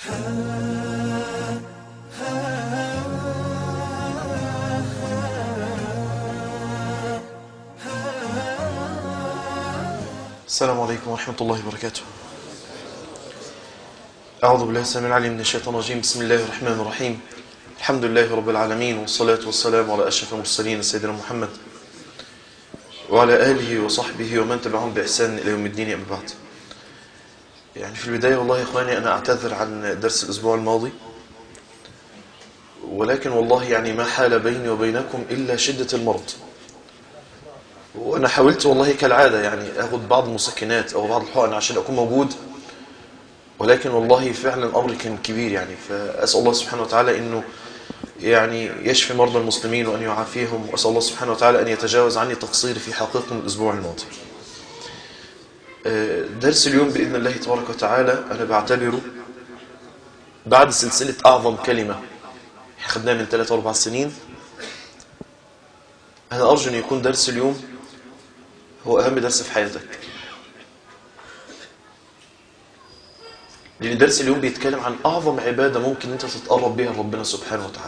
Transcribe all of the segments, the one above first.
السلام عليكم ورحمة الله وبركاته أعوذ بالله السميع العليم من الشيطان الرجيم بسم الله الرحمن الرحيم الحمد لله رب العالمين والصلاة والسلام على أشرف المرسلين سيدنا محمد وعلى آله وصحبه ومن تبعهم بإحسان إلى يوم الدين أما بعد يعني في البداية والله يا إخواني أنا أعتذر عن درس الأسبوع الماضي ولكن والله يعني ما حال بيني وبينكم إلا شدة المرض وأنا حاولت والله كالعادة يعني أخذ بعض المسكنات أو بعض الحقن عشان أكون موجود ولكن والله فعلا الأمر كان كبير يعني فأسأل الله سبحانه وتعالى أنه يعني يشفي مرضى المسلمين وأن يعافيهم وأسأل الله سبحانه وتعالى أن يتجاوز عني تقصيري في حقيقهم الأسبوع الماضي درس اليوم بإذن الله تبارك وتعالى أنا بعتبره بعد سلسلة أعظم كلمة خدناها من 3 4 سنين أنا أرجو أن يكون درس اليوم هو أهم درس في حياتك لأن درس اليوم بيتكلم عن أعظم عبادة ممكن أنت تتقرب بها ربنا سبحانه وتعالى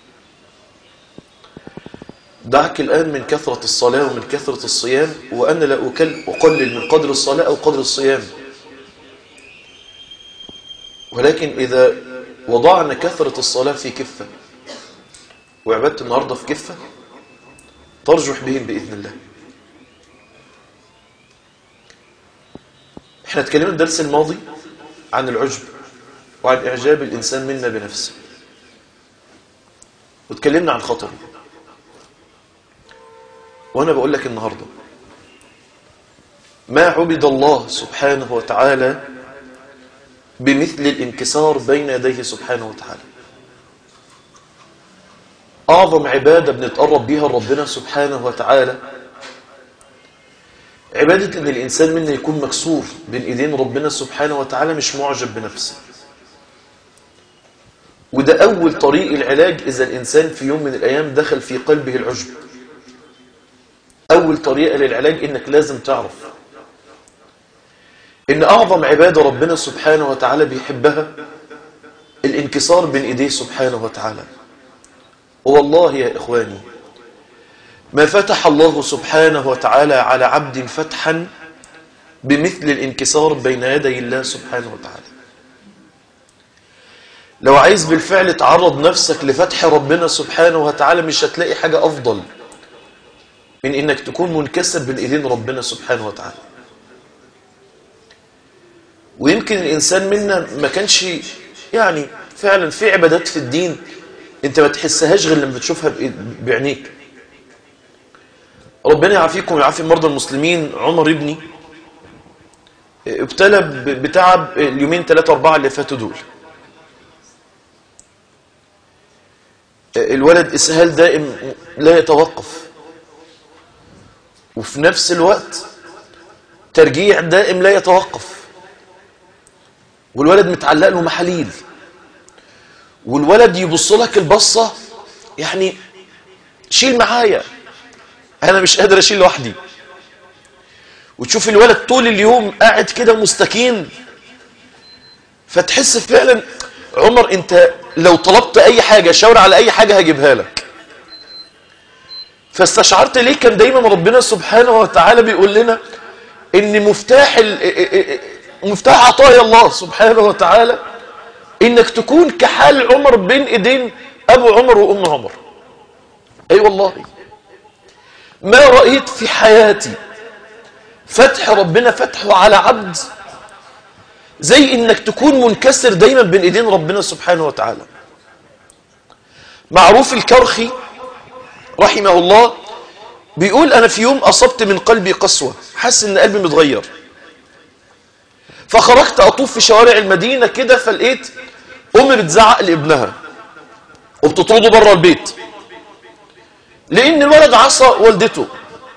دعك الآن من كثرة الصلاة ومن كثرة الصيام وأنا لا أكل أقلل من قدر الصلاة أو قدر الصيام ولكن إذا وضعنا كثرة الصلاة في كفة وعبادة النهاردة في كفة ترجح بهم بإذن الله احنا اتكلمنا الدرس الماضي عن العجب وعن إعجاب الإنسان منا بنفسه واتكلمنا عن خطره وأنا بقول لك النهاردة ما عبد الله سبحانه وتعالى بمثل الانكسار بين يديه سبحانه وتعالى أعظم عبادة بنتقرب بيها ربنا سبحانه وتعالى عبادة أن الإنسان منا يكون مكسور بين إيدين ربنا سبحانه وتعالى مش معجب بنفسه وده أول طريق العلاج إذا الإنسان في يوم من الأيام دخل في قلبه العجب أول طريقة للعلاج إنك لازم تعرف إن أعظم عبادة ربنا سبحانه وتعالى بيحبها الانكسار بين إيديه سبحانه وتعالى والله يا إخواني ما فتح الله سبحانه وتعالى على عبد فتحا بمثل الانكسار بين يدي الله سبحانه وتعالى لو عايز بالفعل تعرض نفسك لفتح ربنا سبحانه وتعالى مش هتلاقي حاجة أفضل من إنك تكون منكسر بين إيدين ربنا سبحانه وتعالى ويمكن الإنسان منا ما كانش يعني فعلا في عبادات في الدين انت ما تحسهاش غير لما بتشوفها بعينيك ربنا يعافيكم ويعافي مرضى المسلمين عمر ابني ابتلى بتعب اليومين ثلاثة أربعة اللي فاتوا دول الولد إسهال دائم لا يتوقف وفي نفس الوقت ترجيع دائم لا يتوقف والولد متعلق له محاليل والولد يبص لك البصة يعني شيل معايا أنا مش قادر أشيل لوحدي وتشوف الولد طول اليوم قاعد كده مستكين فتحس فعلا عمر انت لو طلبت اي حاجة شاور على اي حاجة هجيبها لك فاستشعرت ليه كان دايما ربنا سبحانه وتعالى بيقول لنا ان مفتاح مفتاح عطايا الله سبحانه وتعالى انك تكون كحال عمر بين ايدين ابو عمر وام عمر اي والله ما رأيت في حياتي فتح ربنا فتحه على عبد زي انك تكون منكسر دايما بين ايدين ربنا سبحانه وتعالى معروف الكرخي رحمه الله بيقول انا في يوم اصبت من قلبي قسوة حاسس ان قلبي متغير فخرجت اطوف في شوارع المدينة كده فلقيت ام بتزعق لابنها وبتطرده بره البيت لان الولد عصى والدته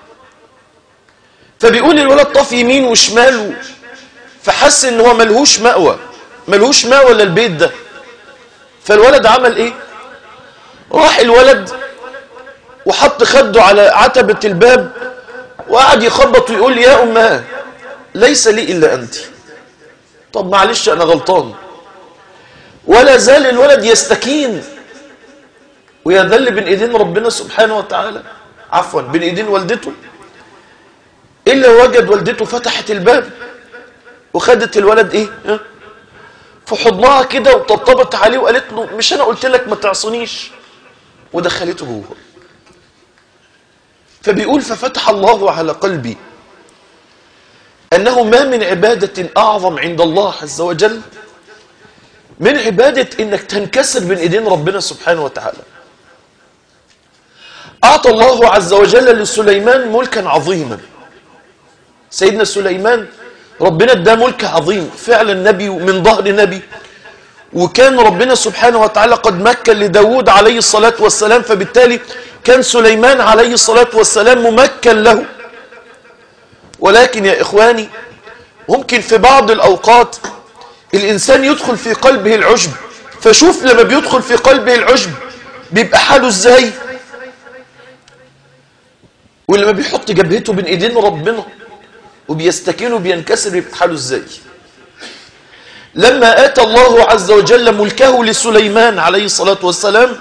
فبيقول الولد طاف يمين وشمال فحس ان هو ملهوش مأوى ملهوش مأوى الا البيت ده فالولد عمل ايه راح الولد وحط خده على عتبة الباب وقعد يخبط ويقول يا أمها ليس لي إلا أنت طب معلش أنا غلطان ولا زال الولد يستكين ويذل بين ايدين ربنا سبحانه وتعالى عفوا بين ايدين والدته الا وجد والدته فتحت الباب وخدت الولد ايه ها؟ في حضنها كده وطبطبت عليه وقالت له مش انا قلت لك ما تعصنيش ودخلته جوه فبيقول ففتح الله على قلبي انه ما من عباده اعظم عند الله عز وجل من عباده انك تنكسر بين ايدين ربنا سبحانه وتعالى اعطى الله عز وجل لسليمان ملكا عظيما سيدنا سليمان ربنا اداه ملك عظيم فعلا نبي من ظهر نبي وكان ربنا سبحانه وتعالى قد مكن لداود عليه الصلاة والسلام فبالتالي كان سليمان عليه الصلاة والسلام ممكن له ولكن يا إخواني ممكن في بعض الأوقات الإنسان يدخل في قلبه العجب فشوف لما بيدخل في قلبه العجب بيبقى حاله ازاي ولما بيحط جبهته بين ايدين ربنا وبيستكين وبينكسر بيبقى حاله ازاي لما آتى الله عز وجل ملكه لسليمان عليه الصلاة والسلام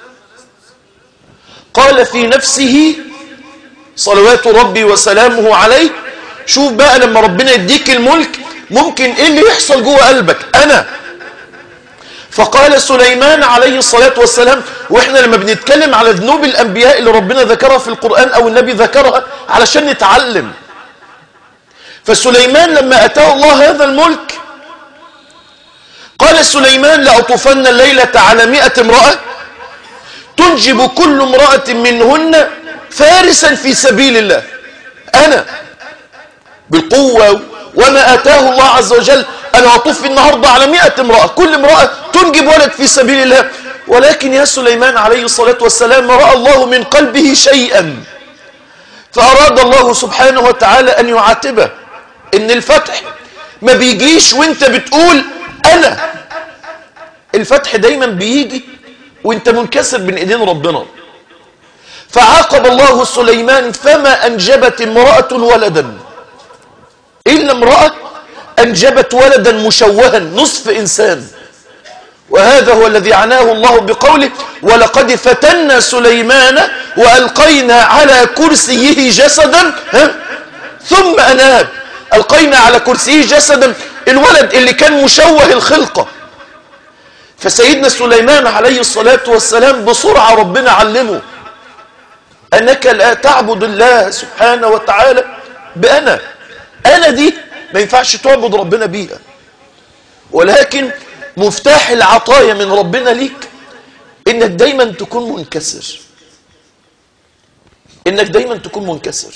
قال في نفسه صلوات ربي وسلامه عليه شوف بقى لما ربنا يديك الملك ممكن ايه اللي يحصل جوه قلبك انا فقال سليمان عليه الصلاة والسلام واحنا لما بنتكلم على ذنوب الانبياء اللي ربنا ذكرها في القرآن او النبي ذكرها علشان نتعلم فسليمان لما اتاه الله هذا الملك قال سليمان لأطوفن الليلة على مئة امرأة تنجب كل امرأة منهن فارسا في سبيل الله أنا بالقوة وما آتاه الله عز وجل أنا أطوف النهاردة على مئة امرأة كل امرأة تنجب ولد في سبيل الله ولكن يا سليمان عليه الصلاة والسلام رأى الله من قلبه شيئا فأراد الله سبحانه وتعالى أن يعاتبه إن الفتح ما بيجيش وانت بتقول أنا الفتح دايما بيجي وانت منكسر بين ايدين ربنا فعاقب الله سليمان فما أنجبت امرأة ولدا إلا امرأة أنجبت ولدا مشوها نصف إنسان وهذا هو الذي عناه الله بقوله ولقد فتنا سليمان وألقينا على كرسيه جسدا ها؟ ثم أناب ألقينا على كرسيه جسدا الولد اللي كان مشوه الخلقة فسيدنا سليمان عليه الصلاة والسلام بسرعة ربنا علمه أنك لا تعبد الله سبحانه وتعالى بأنا أنا دي ما ينفعش تعبد ربنا بيها ولكن مفتاح العطايا من ربنا ليك إنك دايما تكون منكسر إنك دايما تكون منكسر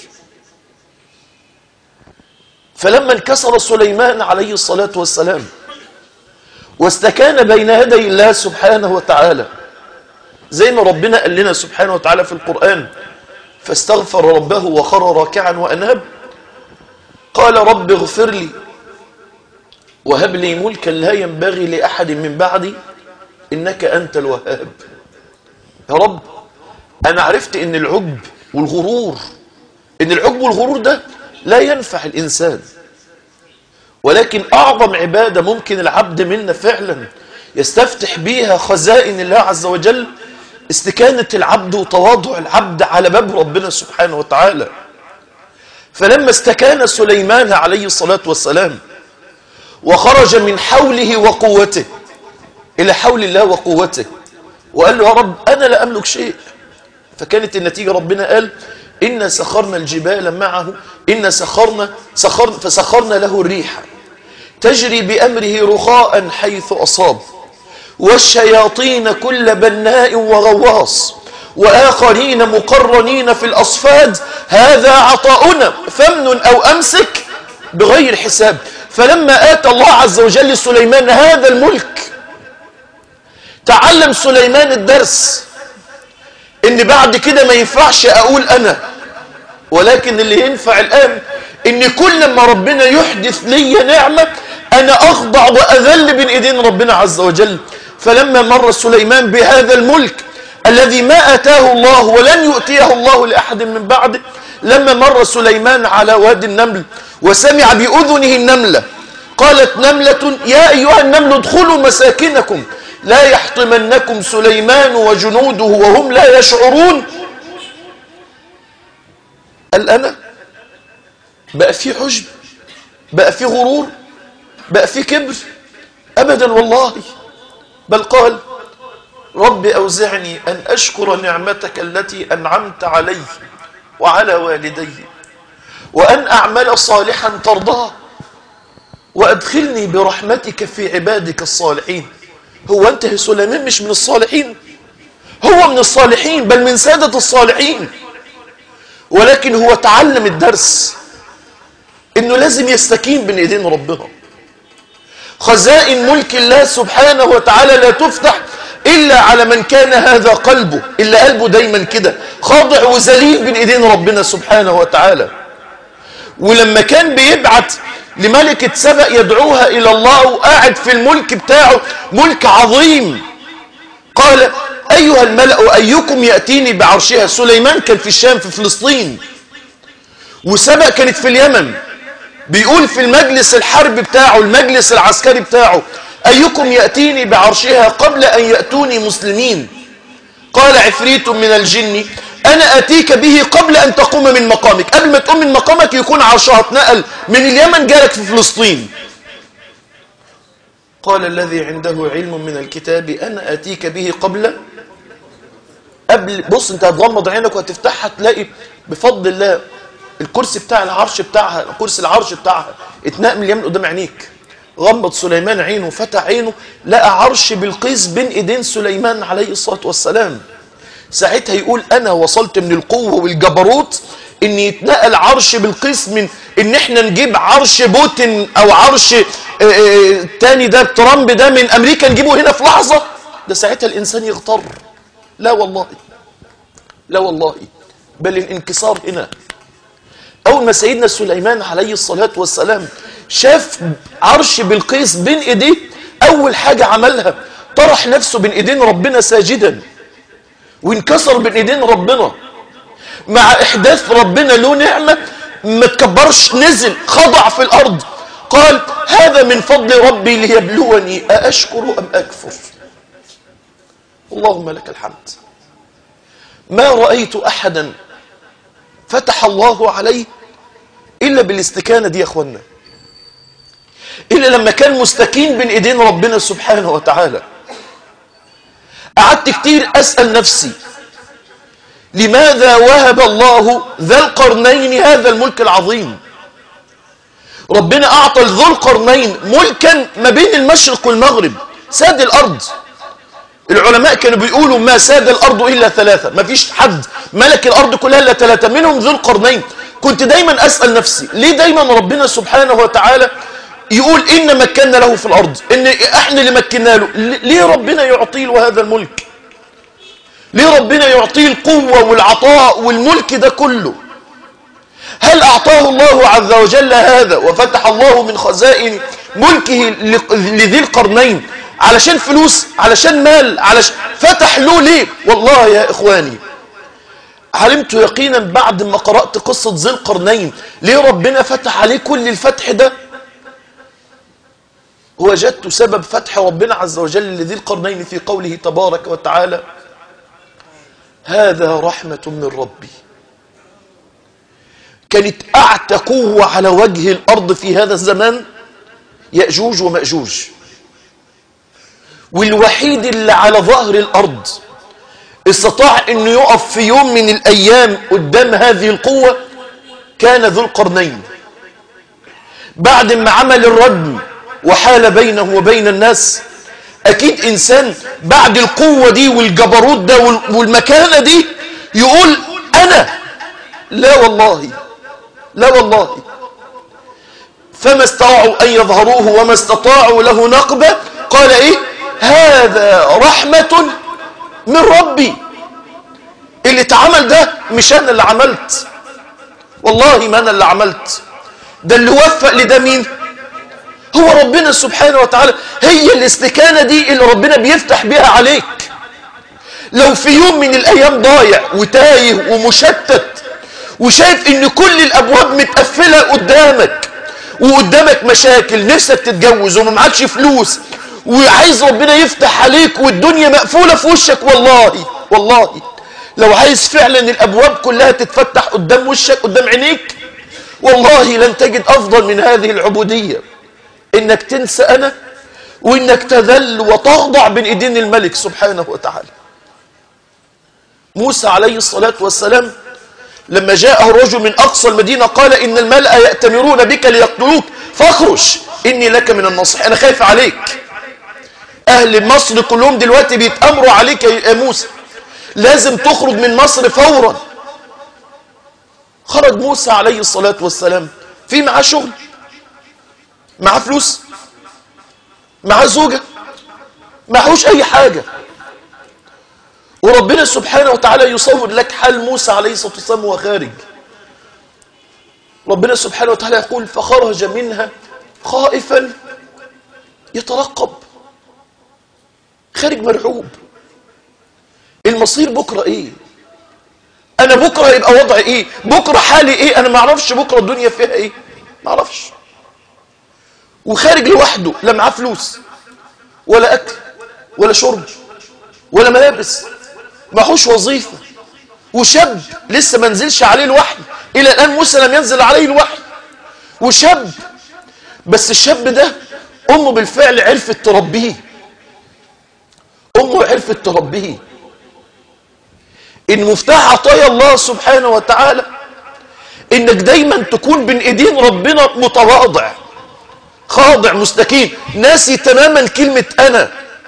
فلما انكسر سليمان عليه الصلاة والسلام واستكان بين يدي الله سبحانه وتعالى زي ما ربنا قال لنا سبحانه وتعالى في القرآن فاستغفر ربه وخر راكعا وأناب قال رب اغفر لي وهب لي ملكا لا ينبغي لأحد من بعدي إنك أنت الوهاب يا رب أنا عرفت إن العجب والغرور إن العجب والغرور ده لا ينفع الإنسان ولكن أعظم عبادة ممكن العبد منا فعلا يستفتح بيها خزائن الله عز وجل استكانة العبد وتواضع العبد على باب ربنا سبحانه وتعالى فلما استكان سليمان عليه الصلاة والسلام وخرج من حوله وقوته إلى حول الله وقوته وقال له يا رب أنا لا أملك شيء فكانت النتيجة ربنا قال إنا سخرنا الجبال معه إنا سخرنا سخر فسخرنا له الريح تجري بأمره رخاء حيث أصاب والشياطين كل بناء وغواص وآخرين مقرنين في الأصفاد هذا عطاؤنا فمن أو أمسك بغير حساب فلما آتى الله عز وجل سليمان هذا الملك تعلم سليمان الدرس ان بعد كده ما ينفعش اقول انا ولكن اللي ينفع الان ان كل ما ربنا يحدث لي نعمة انا اخضع واذل بين ايدين ربنا عز وجل فلما مر سليمان بهذا الملك الذي ما اتاه الله ولن يؤتيه الله لاحد من بعده لما مر سليمان على وادي النمل وسمع باذنه النمله قالت نملة يا أيها النمل ادخلوا مساكنكم لا يحطمنكم سليمان وجنوده وهم لا يشعرون قال أنا بقى في حجب بقى في غرور بقى في كبر أبدا والله بل قال رب أوزعني أن أشكر نعمتك التي أنعمت علي وعلى والدي وأن أعمل صالحا ترضاه وأدخلني برحمتك في عبادك الصالحين هو أنت سليمان مش من الصالحين هو من الصالحين بل من سادة الصالحين ولكن هو تعلم الدرس انه لازم يستكين بين ايدين ربنا خزائن ملك الله سبحانه وتعالى لا تفتح الا على من كان هذا قلبه الا قلبه دايما كده خاضع وذليل بين ايدين ربنا سبحانه وتعالى ولما كان بيبعت لملكة سبأ يدعوها إلى الله وقاعد في الملك بتاعه ملك عظيم قال أيها الملأ أيكم يأتيني بعرشها سليمان كان في الشام في فلسطين وسبأ كانت في اليمن بيقول في المجلس الحرب بتاعه المجلس العسكري بتاعه أيكم يأتيني بعرشها قبل أن يأتوني مسلمين قال عفريت من الجن أنا أتيك به قبل أن تقوم من مقامك قبل ما تقوم من مقامك يكون عرشها اتنقل من اليمن جالك في فلسطين قال الذي عنده علم من الكتاب أنا أتيك به قبل قبل بص انت هتغمض عينك وهتفتحها تلاقي بفضل الله الكرسي بتاع العرش بتاعها كرسي العرش بتاعها اتنقل من اليمن قدام عينيك غمض سليمان عينه فتح عينه لقى عرش بالقيس بين ايدين سليمان عليه الصلاة والسلام ساعتها يقول انا وصلت من القوة والجبروت ان يتنقل عرش بالقيس من ان احنا نجيب عرش بوتين او عرش اه اه تاني ده ترامب ده من امريكا نجيبه هنا في لحظة ده ساعتها الانسان يغتر لا والله لا والله بل الانكسار هنا أول ما سيدنا سليمان عليه الصلاة والسلام شاف عرش بالقيس بين إيديه أول حاجة عملها طرح نفسه بين إيدين ربنا ساجدا وانكسر بين إيدين ربنا مع إحداث ربنا له نعمة ما تكبرش نزل خضع في الأرض قال هذا من فضل ربي ليبلوني أأشكر أم أكفر اللهم لك الحمد ما رأيت أحدا فتح الله عليه إلا بالاستكانة دي يا أخوانا إلا لما كان مستكين بين إيدين ربنا سبحانه وتعالى قعدت كتير أسأل نفسي لماذا وهب الله ذا القرنين هذا الملك العظيم ربنا أعطى ذو القرنين ملكا ما بين المشرق والمغرب ساد الأرض العلماء كانوا بيقولوا ما ساد الأرض إلا ثلاثة ما فيش حد ملك الأرض كلها إلا ثلاثة منهم ذو القرنين كنت دايما أسأل نفسي ليه دايما ربنا سبحانه وتعالى يقول إن مكنا له في الأرض إن إحنا اللي مكنا له ليه ربنا يعطي له هذا الملك ليه ربنا يعطيه القوة والعطاء والملك ده كله هل أعطاه الله عز وجل هذا وفتح الله من خزائن ملكه لذي القرنين علشان فلوس علشان مال علشان فتح له ليه والله يا إخواني علمت يقينا بعد ما قرأت قصة ذي القرنين ليه ربنا فتح عليه كل الفتح ده وجدت سبب فتح ربنا عز وجل لذي القرنين في قوله تبارك وتعالى هذا رحمة من ربي كانت أعتى قوة على وجه الأرض في هذا الزمان يأجوج ومأجوج والوحيد اللي على ظهر الأرض استطاع أنه يقف في يوم من الأيام قدام هذه القوة كان ذو القرنين بعد ما عمل الردم وحال بينه وبين الناس أكيد إنسان بعد القوة دي والجبروت ده والمكانة دي يقول أنا لا والله لا والله فما استطاعوا أن يظهروه وما استطاعوا له نقبة قال إيه هذا رحمة من ربي اللي اتعمل ده مش أنا اللي عملت والله ما أنا اللي عملت ده اللي وفق لده مين هو ربنا سبحانه وتعالى هي الاستكانة دي اللي ربنا بيفتح بيها عليك لو في يوم من الأيام ضايع وتايه ومشتت وشايف ان كل الأبواب متقفلة قدامك وقدامك مشاكل نفسك تتجوز وما معكش فلوس وعايز ربنا يفتح عليك والدنيا مقفولة في وشك والله والله لو عايز فعلا الأبواب كلها تتفتح قدام وشك قدام عينيك والله لن تجد أفضل من هذه العبودية إنك تنسى أنا وإنك تذل وتخضع بين إيدين الملك سبحانه وتعالى موسى عليه الصلاة والسلام لما جاءه رجل من أقصى المدينة قال إن الملأ يأتمرون بك ليقتلوك فاخرج إني لك من النصح أنا خايف عليك أهل مصر كلهم دلوقتي بيتأمروا عليك يا موسى لازم تخرج من مصر فورا خرج موسى عليه الصلاة والسلام في معاه شغل معاه فلوس معاه زوجة معهوش أي حاجة وربنا سبحانه وتعالى يصور لك حال موسى عليه الصلاة والسلام وهو خارج ربنا سبحانه وتعالى يقول فخرج منها خائفا يترقب خارج مرعوب المصير بكرة ايه انا بكرة يبقى وضعي ايه بكرة حالي ايه انا ما اعرفش بكرة الدنيا فيها ايه ما اعرفش وخارج لوحده لا معاه فلوس ولا اكل ولا شرب ولا ملابس معهوش وظيفة وشاب لسه ما نزلش عليه الوحي الى الان موسى لم ينزل عليه الوحي وشاب بس الشاب ده امه بالفعل عرفت تربيه امه عرفت تربيه ان مفتاح عطايا الله سبحانه وتعالى انك دايما تكون بين ايدين ربنا متواضع خاضع مستكين ناسي تماما كلمة انا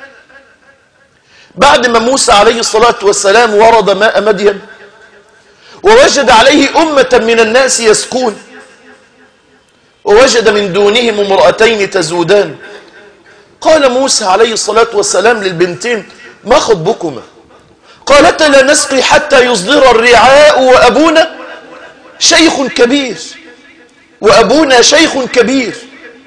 بعد ما موسى عليه الصلاة والسلام ورد ماء مدين ووجد عليه أمة من الناس يسكون ووجد من دونهم امرأتين تزودان قال موسى عليه الصلاة والسلام للبنتين ما خطبكما قالتا لا نسقي حتى يصدر الرعاء وأبونا شيخ كبير وأبونا شيخ كبير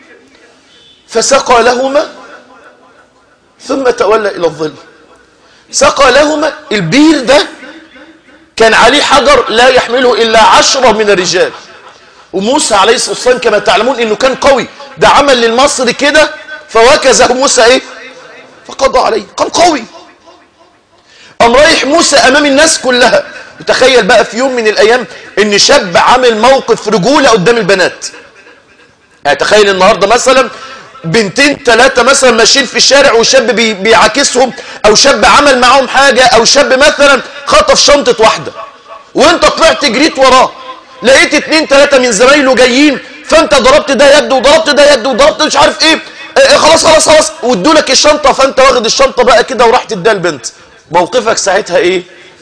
فسقى لهما ثم تولى إلى الظل سقى لهما البير ده كان عليه حجر لا يحمله إلا عشرة من الرجال وموسى عليه الصلاة والسلام كما تعلمون إنه كان قوي ده عمل للمصر كده فوكزه موسى إيه فقضى عليه كان قوي قام رايح موسى أمام الناس كلها وتخيل بقى في يوم من الأيام إن شاب عامل موقف رجولة قدام البنات يعني تخيل النهاردة مثلا بنتين ثلاثة مثلا ماشيين في الشارع وشاب بي بيعاكسهم او شاب عمل معاهم حاجة او شاب مثلا خطف شنطة واحدة وانت طلعت جريت وراه لقيت اتنين ثلاثة من زمايله جايين فانت ضربت ده يد وضربت ده يد وضربت مش عارف ايه اه خلاص خلاص خلاص وادوا لك الشنطة فانت واخد الشنطة بقى كده ورحت تديها البنت موقفك ساعتها ايه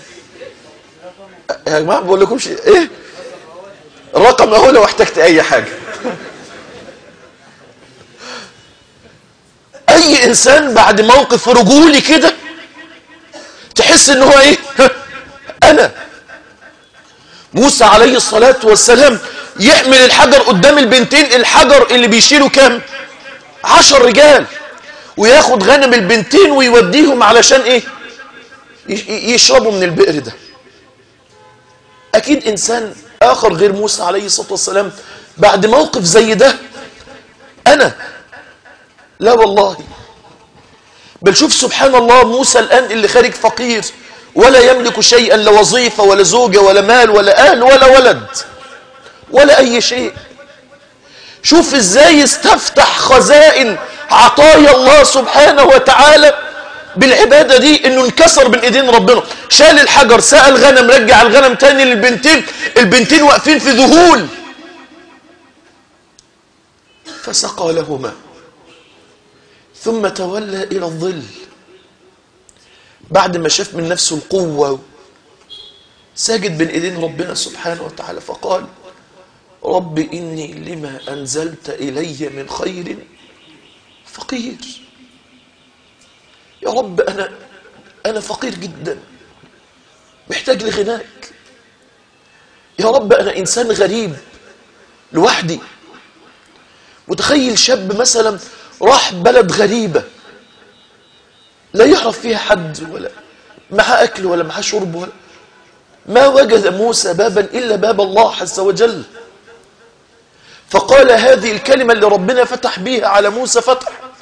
يا جماعة بقول لكمش ايه الرقم اهو لو احتجت اي حاجة اي انسان بعد موقف رجولي كده تحس ان هو ايه انا موسى عليه الصلاة والسلام يحمل الحجر قدام البنتين الحجر اللي بيشيله كام عشر رجال وياخد غنم البنتين ويوديهم علشان ايه يشربوا من البئر ده اكيد انسان اخر غير موسى عليه الصلاة والسلام بعد موقف زي ده انا لا والله بل شوف سبحان الله موسى الآن اللي خارج فقير ولا يملك شيئا لا وظيفة ولا زوجة ولا مال ولا أهل ولا ولد ولا أي شيء شوف ازاي استفتح خزائن عطايا الله سبحانه وتعالى بالعبادة دي انه انكسر بين ايدين ربنا شال الحجر سأل الغنم رجع الغنم تاني للبنتين البنتين واقفين في ذهول فسقى لهما ثم تولى إلى الظل بعد ما شاف من نفسه القوة ساجد بين إيدين ربنا سبحانه وتعالى فقال رب إني لما أنزلت إلي من خير فقير يا رب أنا أنا فقير جدا محتاج لغناك يا رب أنا إنسان غريب لوحدي متخيل شاب مثلا راح بلد غريبة لا يعرف فيها حد ولا معاه أكل ولا معاه شرب ولا ما وجد موسى بابا إلا باب الله عز وجل فقال هذه الكلمة اللي ربنا فتح بيها على موسى فتح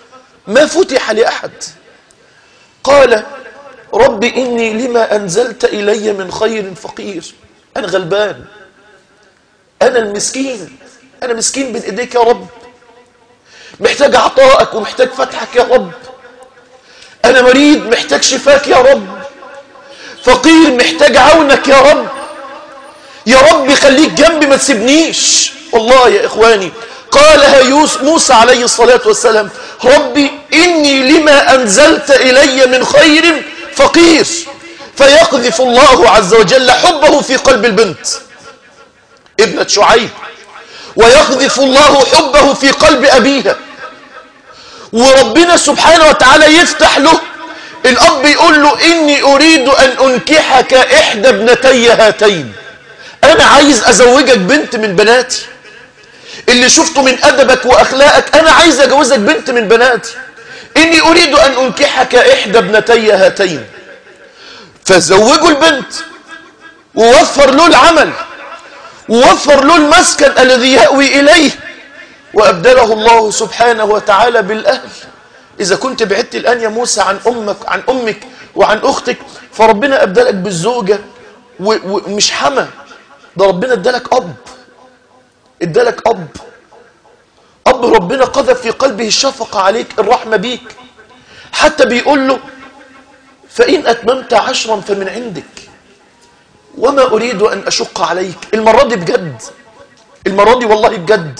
ما فتح لأحد قال رب إني لما أنزلت إلي من خير فقير أنا غلبان أنا المسكين أنا مسكين بين إيديك يا رب محتاج عطائك ومحتاج فتحك يا رب أنا مريض محتاج شفاك يا رب فقير محتاج عونك يا رب يا رب خليك جنبي ما تسيبنيش والله يا إخواني قالها يوسف موسى عليه الصلاة والسلام ربي إني لما أنزلت إلي من خير فقير فيقذف الله عز وجل حبه في قلب البنت ابنة شعيب ويقذف الله حبه في قلب أبيها وربنا سبحانه وتعالى يفتح له الأب يقول له إني أريد أن أنكحك إحدى ابنتي هاتين أنا عايز أزوجك بنت من بناتي اللي شفته من أدبك وأخلاقك أنا عايز أجوزك بنت من بناتي إني أريد أن أنكحك إحدى ابنتي هاتين فزوجوا البنت ووفر له العمل ووفر له المسكن الذي يأوي إليه وأبدله الله سبحانه وتعالى بالأهل إذا كنت بعدت الآن يا موسى عن أمك عن أمك وعن أختك فربنا أبدلك بالزوجة ومش حما ده ربنا ادالك أب ادالك أب أب ربنا قذف في قلبه الشفقة عليك الرحمة بيك حتى بيقول له فإن أتممت عشرا فمن عندك وما أريد أن أشق عليك المرة دي بجد المرة دي والله بجد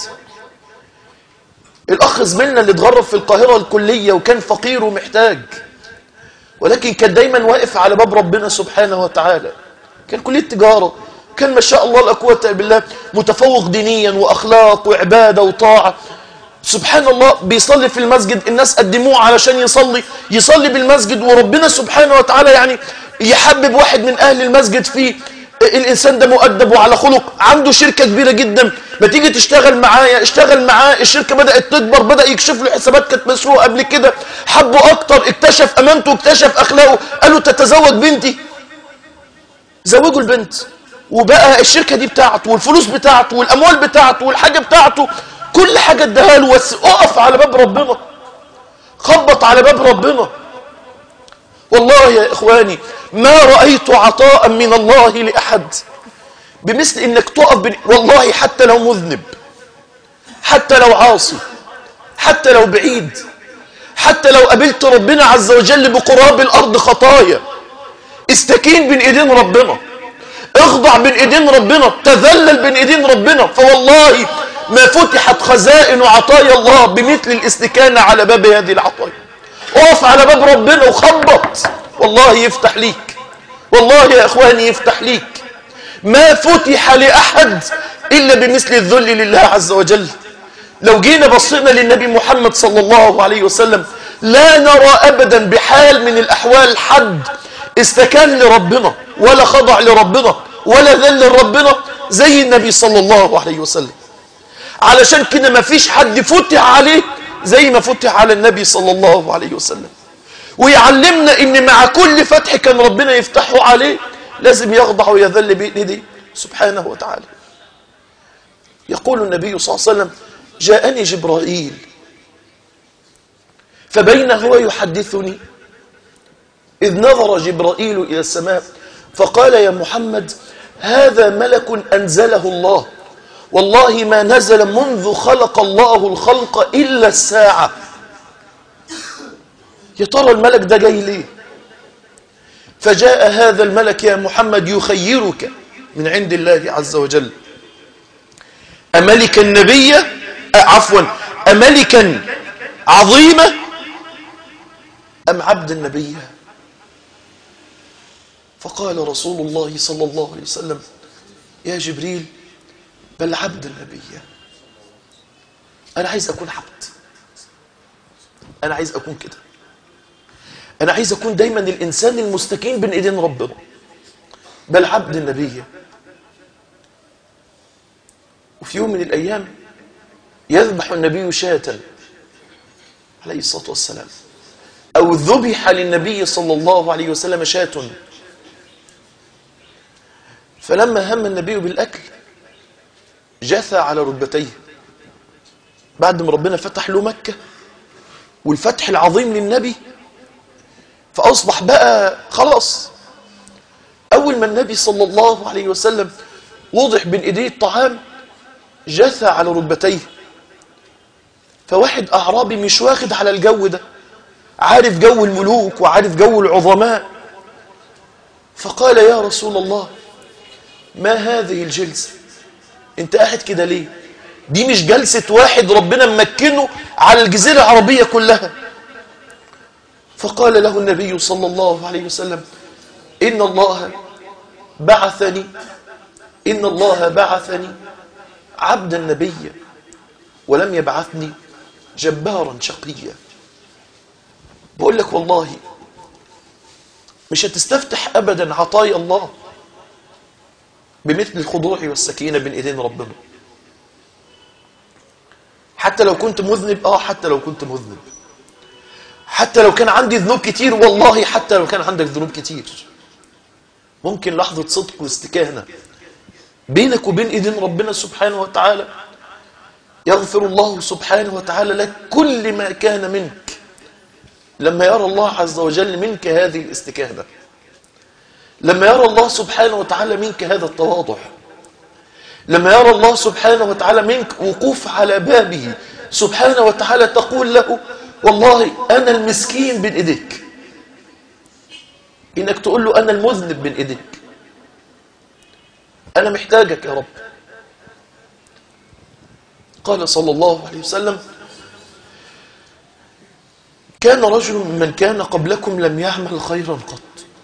الأخ زميلنا اللي اتغرب في القاهرة الكلية وكان فقير ومحتاج ولكن كان دايما واقف على باب ربنا سبحانه وتعالى كان كلية تجارة كان ما شاء الله لا قوة إلا بالله متفوق دينيا وأخلاق وعبادة وطاعة سبحان الله بيصلي في المسجد الناس قدموه علشان يصلي يصلي بالمسجد وربنا سبحانه وتعالى يعني يحبب واحد من أهل المسجد فيه الإنسان ده مؤدب وعلى خلق عنده شركة كبيرة جدا ما تيجي تشتغل معايا اشتغل معاه الشركة بدأت تكبر بدأ يكشف له حسابات كانت مسروقة قبل كده حبه أكتر اكتشف أمانته اكتشف أخلاقه قالوا تتزوج بنتي زوجوا البنت وبقى الشركة دي بتاعته والفلوس بتاعته والأموال بتاعته والحاجة بتاعته كل حاجة اداها له بس اقف على باب ربنا خبط على باب ربنا والله يا إخواني ما رأيت عطاء من الله لأحد بمثل إنك تقف بن... والله حتى لو مذنب حتى لو عاصي حتى لو بعيد حتى لو قابلت ربنا عز وجل بقراب الأرض خطايا استكين بين إيدين ربنا اخضع بين إيدين ربنا تذلل بين إيدين ربنا فوالله ما فتحت خزائن عطايا الله بمثل الاستكانة على باب هذه العطايا اقف على باب ربنا وخبط والله يفتح ليك والله يا اخواني يفتح ليك ما فتح لأحد إلا بمثل الذل لله عز وجل لو جينا بصينا للنبي محمد صلى الله عليه وسلم لا نرى أبدا بحال من الأحوال حد استكان لربنا ولا خضع لربنا ولا ذل لربنا زي النبي صلى الله عليه وسلم علشان كده ما فيش حد فتح عليه زي ما فتح على النبي صلى الله عليه وسلم ويعلمنا ان مع كل فتح كان ربنا يفتحه عليه لازم يخضع ويذل بيده سبحانه وتعالى يقول النبي صلى الله عليه وسلم جاءني جبرائيل فبين هو يحدثني إذ نظر جبرائيل إلى السماء فقال يا محمد هذا ملك أنزله الله والله ما نزل منذ خلق الله الخلق إلا الساعة يا ترى الملك ده جاي ليه فجاء هذا الملك يا محمد يخيرك من عند الله عز وجل أملكا نبيا عفوا أملكا عظيما أم عبدا نبيا فقال رسول الله صلى الله عليه وسلم يا جبريل بل عبد النبي أنا عايز أكون عبد أنا عايز أكون كده أنا عايز أكون دايما الإنسان المستكين بين إيدين ربنا بل عبد النبي وفي يوم من الأيام يذبح النبي شاة عليه الصلاة والسلام أو ذبح للنبي صلى الله عليه وسلم شاة فلما هم النبي بالأكل جثى على ركبتيه بعد ما ربنا فتح له مكة والفتح العظيم للنبي فأصبح بقى خلاص أول ما النبي صلى الله عليه وسلم وضح بين إيديه الطعام جثى على ركبتيه فواحد أعرابي مش واخد على الجو ده عارف جو الملوك وعارف جو العظماء فقال يا رسول الله ما هذه الجلسة انت قاعد كده ليه دي مش جلسة واحد ربنا ممكنه على الجزيرة العربية كلها فقال له النبي صلى الله عليه وسلم إن الله بعثني إن الله بعثني عبدا نبيا ولم يبعثني جبارا شقيا بقول لك والله مش هتستفتح أبدا عطايا الله بمثل الخضوع والسكينة بين إيدين ربنا حتى لو كنت مذنب آه حتى لو كنت مذنب حتى لو كان عندي ذنوب كتير والله حتى لو كان عندك ذنوب كتير ممكن لحظة صدق واستكانة بينك وبين إيدين ربنا سبحانه وتعالى يغفر الله سبحانه وتعالى لك كل ما كان منك لما يرى الله عز وجل منك هذه الاستكانة لما يرى الله سبحانه وتعالى منك هذا التواضع لما يرى الله سبحانه وتعالى منك وقوف على بابه سبحانه وتعالى تقول له والله أنا المسكين بين إيديك إنك تقول له أنا المذنب بين إيديك أنا محتاجك يا رب قال صلى الله عليه وسلم كان رجل من كان قبلكم لم يعمل خيرا قط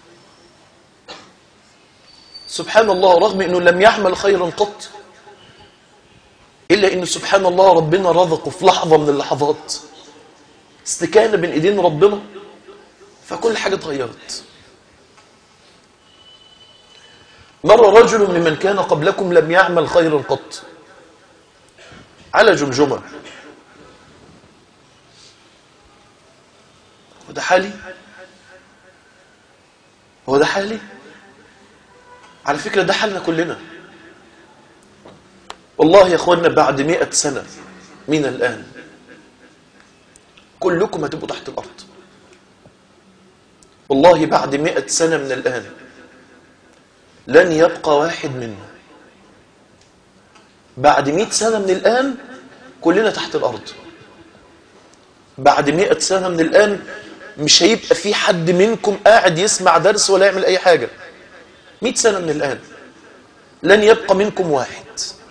سبحان الله رغم أنه لم يعمل خيرا قط إلا أنه سبحان الله ربنا رزقه في لحظة من اللحظات استكانة بين إيدين ربنا فكل حاجة اتغيرت مر رجل ممن كان قبلكم لم يعمل خيرا قط على جمجمة هو ده حالي هو ده حالي على فكرة ده حالنا كلنا والله يا اخوانا بعد مئة سنة من الآن كلكم هتبقوا تحت الأرض والله بعد مئة سنة من الآن لن يبقى واحد منا بعد مئة سنة من الآن كلنا تحت الأرض بعد مئة سنة من الآن مش هيبقى في حد منكم قاعد يسمع درس ولا يعمل أي حاجة مئة سنة من الآن لن يبقى منكم واحد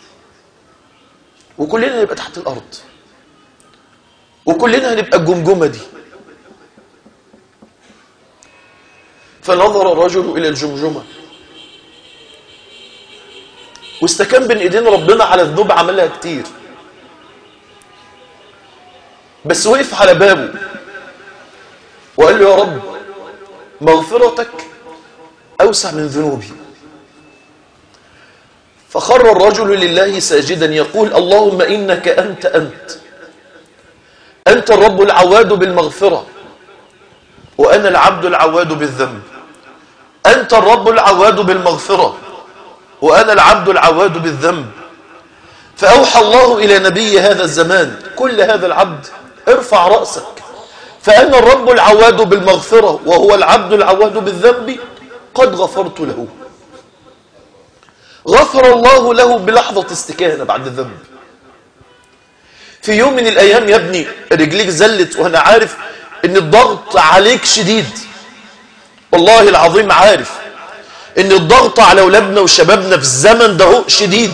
وكلنا هنبقى تحت الأرض وكلنا هنبقى الجمجمة دي فنظر الرجل إلى الجمجمة واستكان بين ايدين ربنا على الذنوب عملها كتير بس وقف على بابه وقال له يا رب مغفرتك أوسع من ذنوبي فخر الرجل لله ساجدا يقول اللهم إنك أنت أنت أنت الرب العواد بالمغفرة وأنا العبد العواد بالذنب أنت الرب العواد بالمغفرة وأنا العبد العواد بالذنب فأوحى الله إلى نبي هذا الزمان كل هذا العبد ارفع رأسك فأنا الرب العواد بالمغفرة وهو العبد العواد بالذنب قد غفرت له غفر الله له بلحظة استكانة بعد الذنب في يوم من الأيام يا ابني رجليك زلت وأنا عارف ان الضغط عليك شديد والله العظيم عارف ان الضغط على اولادنا وشبابنا في الزمن ده هو شديد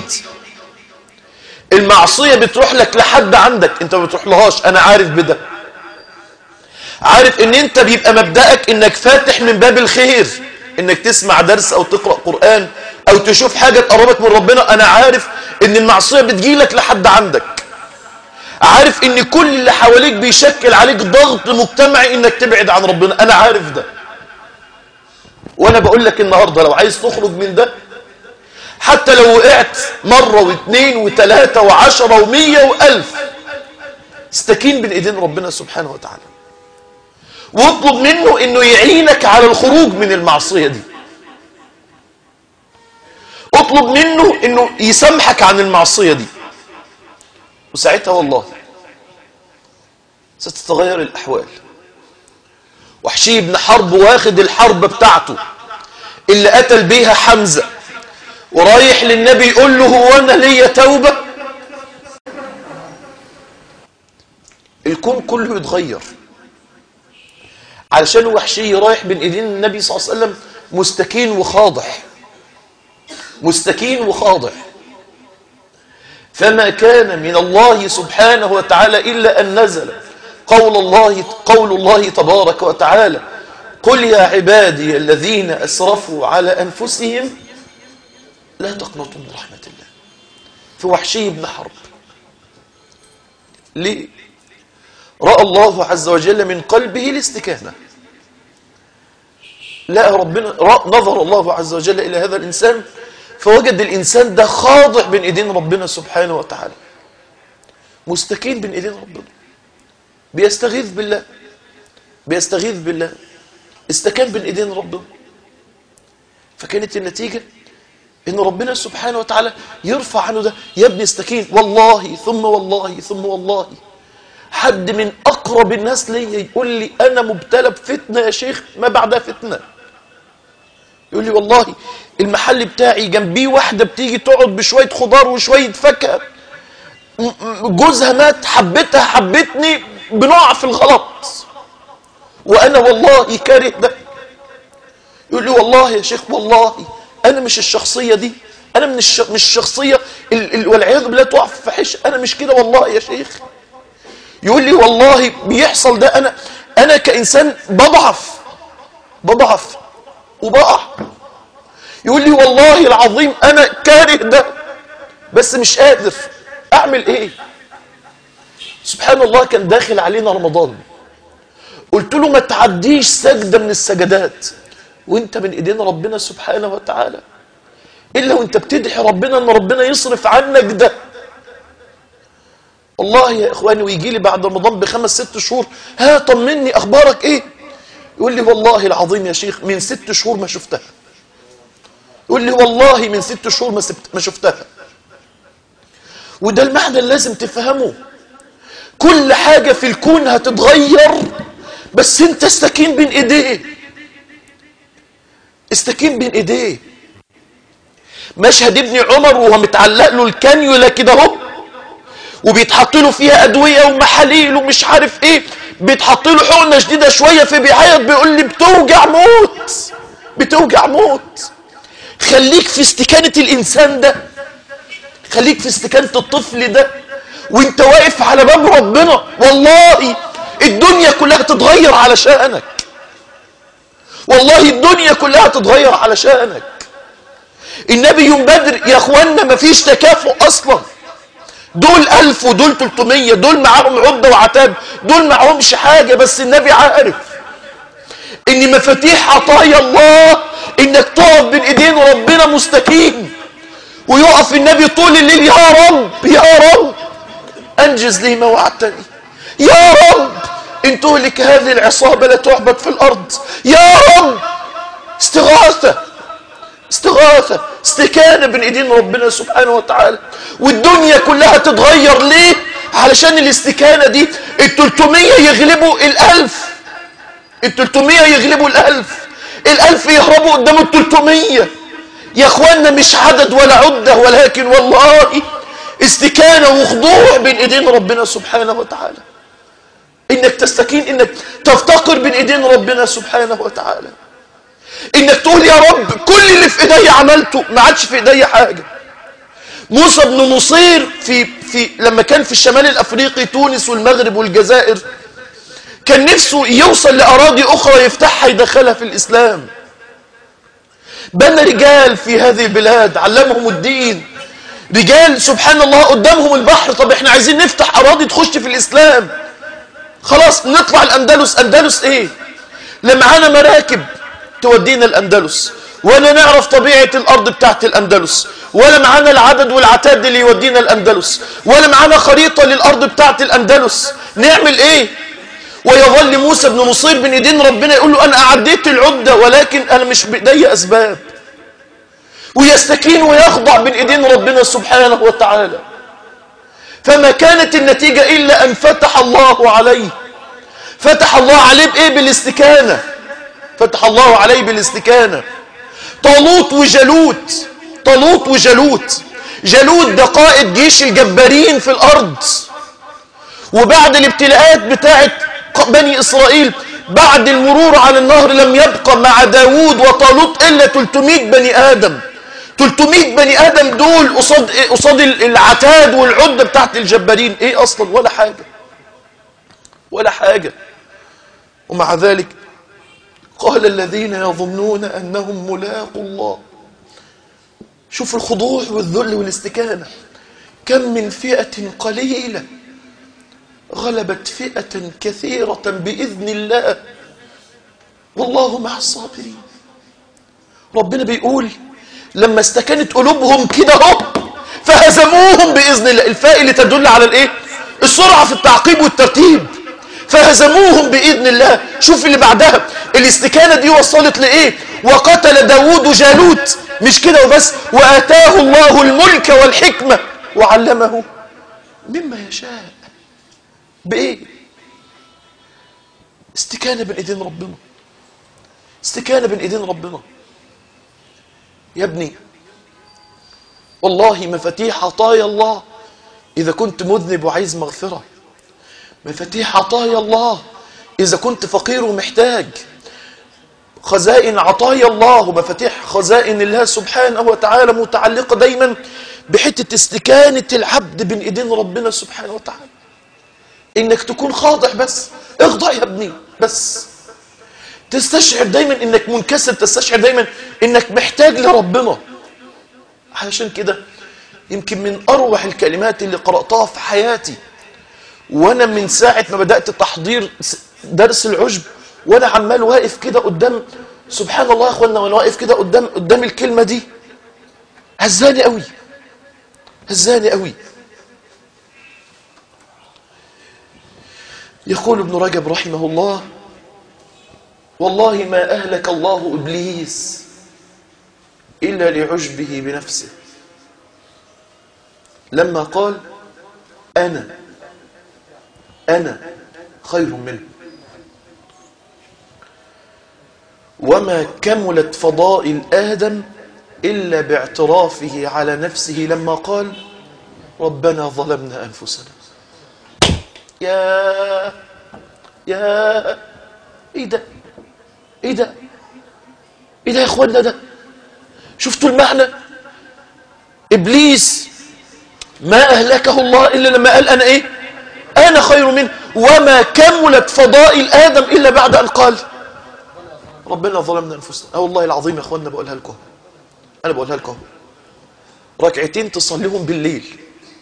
المعصية بتروح لك لحد عندك انت ما بتروح انا عارف بده عارف ان انت بيبقى مبدأك انك فاتح من باب الخير انك تسمع درس او تقرأ قرآن او تشوف حاجة تقربك من ربنا انا عارف ان المعصية بتجيلك لحد عندك عارف ان كل اللي حواليك بيشكل عليك ضغط مجتمعي انك تبعد عن ربنا انا عارف ده وانا بقول لك النهاردة لو عايز تخرج من ده حتى لو وقعت مرة واثنين وثلاثة وعشرة ومية والف استكين بين ايدين ربنا سبحانه وتعالى واطلب منه انه يعينك على الخروج من المعصية دي اطلب منه انه يسامحك عن المعصية دي وساعتها والله ستتغير الأحوال وحشي بن حرب واخد الحرب بتاعته اللي قتل بيها حمزة ورايح للنبي يقول له هو أنا ليا توبة الكون كله يتغير علشان وحشي رايح بين ايدين النبي صلى الله عليه وسلم مستكين وخاضع مستكين وخاضع فما كان من الله سبحانه وتعالى إلا أن نزل قول الله, قول الله تبارك وتعالى قل يا عبادي الذين أسرفوا على أنفسهم لا تقنطوا من رحمة الله في وحشي بن حرب ليه رأى الله عز وجل من قلبه الاستكانة لا ربنا نظر الله عز وجل إلى هذا الإنسان فوجد الإنسان ده خاضع بين إيدين ربنا سبحانه وتعالى مستكين بين إيدين ربنا بيستغيث بالله بيستغيث بالله استكان بين إيدين ربنا فكانت النتيجة إن ربنا سبحانه وتعالى يرفع عنه ده يا ابني استكين والله ثم والله ثم والله حد من أقرب الناس لي يقول لي أنا مبتلى بفتنة يا شيخ ما بعدها فتنة يقول لي والله المحل بتاعي جنبيه واحدة بتيجي تقعد بشوية خضار وشوية فاكهة جوزها مات حبتها حبتني بنقع في الغلط وأنا والله كاره ده يقول لي والله يا شيخ والله أنا مش الشخصية دي أنا من الش... مش الشخصية ال... ال... والعياذ بالله تقع في فحش أنا مش كده والله يا شيخ يقول لي والله بيحصل ده أنا أنا كإنسان بضعف بضعف وبقع يقول لي والله العظيم أنا كاره ده بس مش قادر أعمل إيه سبحان الله كان داخل علينا رمضان قلت له ما تعديش سجدة من السجدات وانت من ايدين ربنا سبحانه وتعالى إلا وانت بتدعي ربنا ان ربنا يصرف عنك ده والله يا إخواني ويجي لي بعد رمضان بخمس ست شهور ها طمني أخبارك إيه يقول لي والله العظيم يا شيخ من ست شهور ما شفتها يقول لي والله من ست شهور ما, سبت ما شفتها وده المعنى اللي لازم تفهمه كل حاجة في الكون هتتغير بس انت استكين بين ايديه استكين بين ايديه مشهد ابن عمر وهو متعلق له الكانيولا كده اهو وبيتحط له فيها ادويه ومحاليل ومش عارف ايه بيتحط له حقنه شديده شويه فبيعيط بيقول لي بتوجع موت بتوجع موت خليك في استكانه الانسان ده خليك في استكانه الطفل ده وانت واقف على باب ربنا والله الدنيا كلها تتغير علشانك والله الدنيا كلها تتغير علشانك النبي يوم بدر يا اخوانا مفيش تكافؤ اصلا دول ألف ودول تلتمية دول معاهم عدة وعتاب دول معاهمش حاجة بس النبي عارف ان مفاتيح عطايا الله انك تقف بين ايدين ربنا مستكين ويقف النبي طول الليل يا رب يا رب انجز لي ما وعدتني يا رب ان تهلك هذه العصابة لا تعبد في الارض يا رب استغاثة استغاثة استكانة بين ايدين ربنا سبحانه وتعالى والدنيا كلها تتغير ليه علشان الاستكانة دي التلتمية يغلبوا الالف التلتمية يغلبوا الالف الالف يهربوا قدام التلتمية يا اخوانا مش عدد ولا عدة ولكن والله استكانة وخضوع بين ايدين ربنا سبحانه وتعالى انك تستكين انك تفتقر بين ايدين ربنا سبحانه وتعالى انك تقول يا رب كل اللي في ايدي عملته ما عادش في ايدي حاجه موسى بن نصير في في لما كان في الشمال الافريقي تونس والمغرب والجزائر كان نفسه يوصل لاراضي اخرى يفتحها يدخلها في الاسلام بنى رجال في هذه البلاد علمهم الدين رجال سبحان الله قدامهم البحر طب احنا عايزين نفتح اراضي تخش في الاسلام خلاص نطلع الاندلس اندلس ايه لا معانا مراكب تودينا الأندلس ولا نعرف طبيعة الأرض بتاعت الأندلس ولا معانا العدد والعتاد اللي يودينا الأندلس ولا معانا خريطة للأرض بتاعت الأندلس نعمل إيه ويظل موسى بن نصير بن ايدين ربنا يقول له أنا أعديت العدة ولكن أنا مش بإيدي أسباب ويستكين ويخضع بين ايدين ربنا سبحانه وتعالى فما كانت النتيجة إلا أن فتح الله عليه فتح الله عليه بإيه بالاستكانة فتح الله عليه بالاستكانة طالوت وجالوت طالوت وجالوت جالوت ده قائد جيش الجبارين في الأرض وبعد الابتلاءات بتاعت بني إسرائيل بعد المرور على النهر لم يبقى مع داوود وطالوت إلا 300 بني آدم 300 بني آدم دول قصاد قصاد العتاد والعدة بتاعت الجبارين إيه أصلا ولا حاجة ولا حاجة ومع ذلك قال الذين يظنون أنهم ملاقوا الله شوف الخضوع والذل والاستكانة كم من فئة قليلة غلبت فئة كثيرة بإذن الله والله مع الصابرين ربنا بيقول لما استكانت قلوبهم كده اهو فهزموهم بإذن الله الفاء اللي تدل على الايه السرعة في التعقيب والترتيب فهزموهم بإذن الله شوف اللي بعدها الاستكانة دي وصلت لإيه وقتل داود جالوت مش كده وبس وآتاه الله الملك والحكمة وعلمه مما يشاء بإيه استكانة بين إيدين ربنا استكانة بين إيدين ربنا يا ابني والله مفاتيح عطايا الله إذا كنت مذنب وعايز مغفرة مفاتيح عطايا الله إذا كنت فقير ومحتاج خزائن عطايا الله ومفاتيح خزائن الله سبحانه وتعالى متعلقة دايما بحتة استكانة العبد بين ايدين ربنا سبحانه وتعالى انك تكون خاضع بس اخضع يا ابني بس تستشعر دايما انك منكسر تستشعر دايما انك محتاج لربنا علشان كده يمكن من اروع الكلمات اللي قرأتها في حياتي وانا من ساعة ما بدأت تحضير درس العجب وانا عمال واقف كده قدام سبحان الله يا اخوانا وانا واقف كده قدام قدام الكلمة دي هزاني قوي هزاني قوي يقول ابن رجب رحمه الله والله ما أهلك الله إبليس إلا لعجبه بنفسه لما قال أنا أنا خير منه وما كملت فضائل آدم إلا باعترافه على نفسه لما قال ربنا ظلمنا أنفسنا يا يا ايه ده ايه ده ايه ده يا اخوانا ده شفتوا المعنى ابليس ما اهلكه الله الا لما قال انا ايه انا خير منه وما كملت فضائل ادم الا بعد ان قال ربنا ظلمنا انفسنا اه والله العظيم يا اخوانا بقولها لكم انا بقولها لكم ركعتين تصليهم بالليل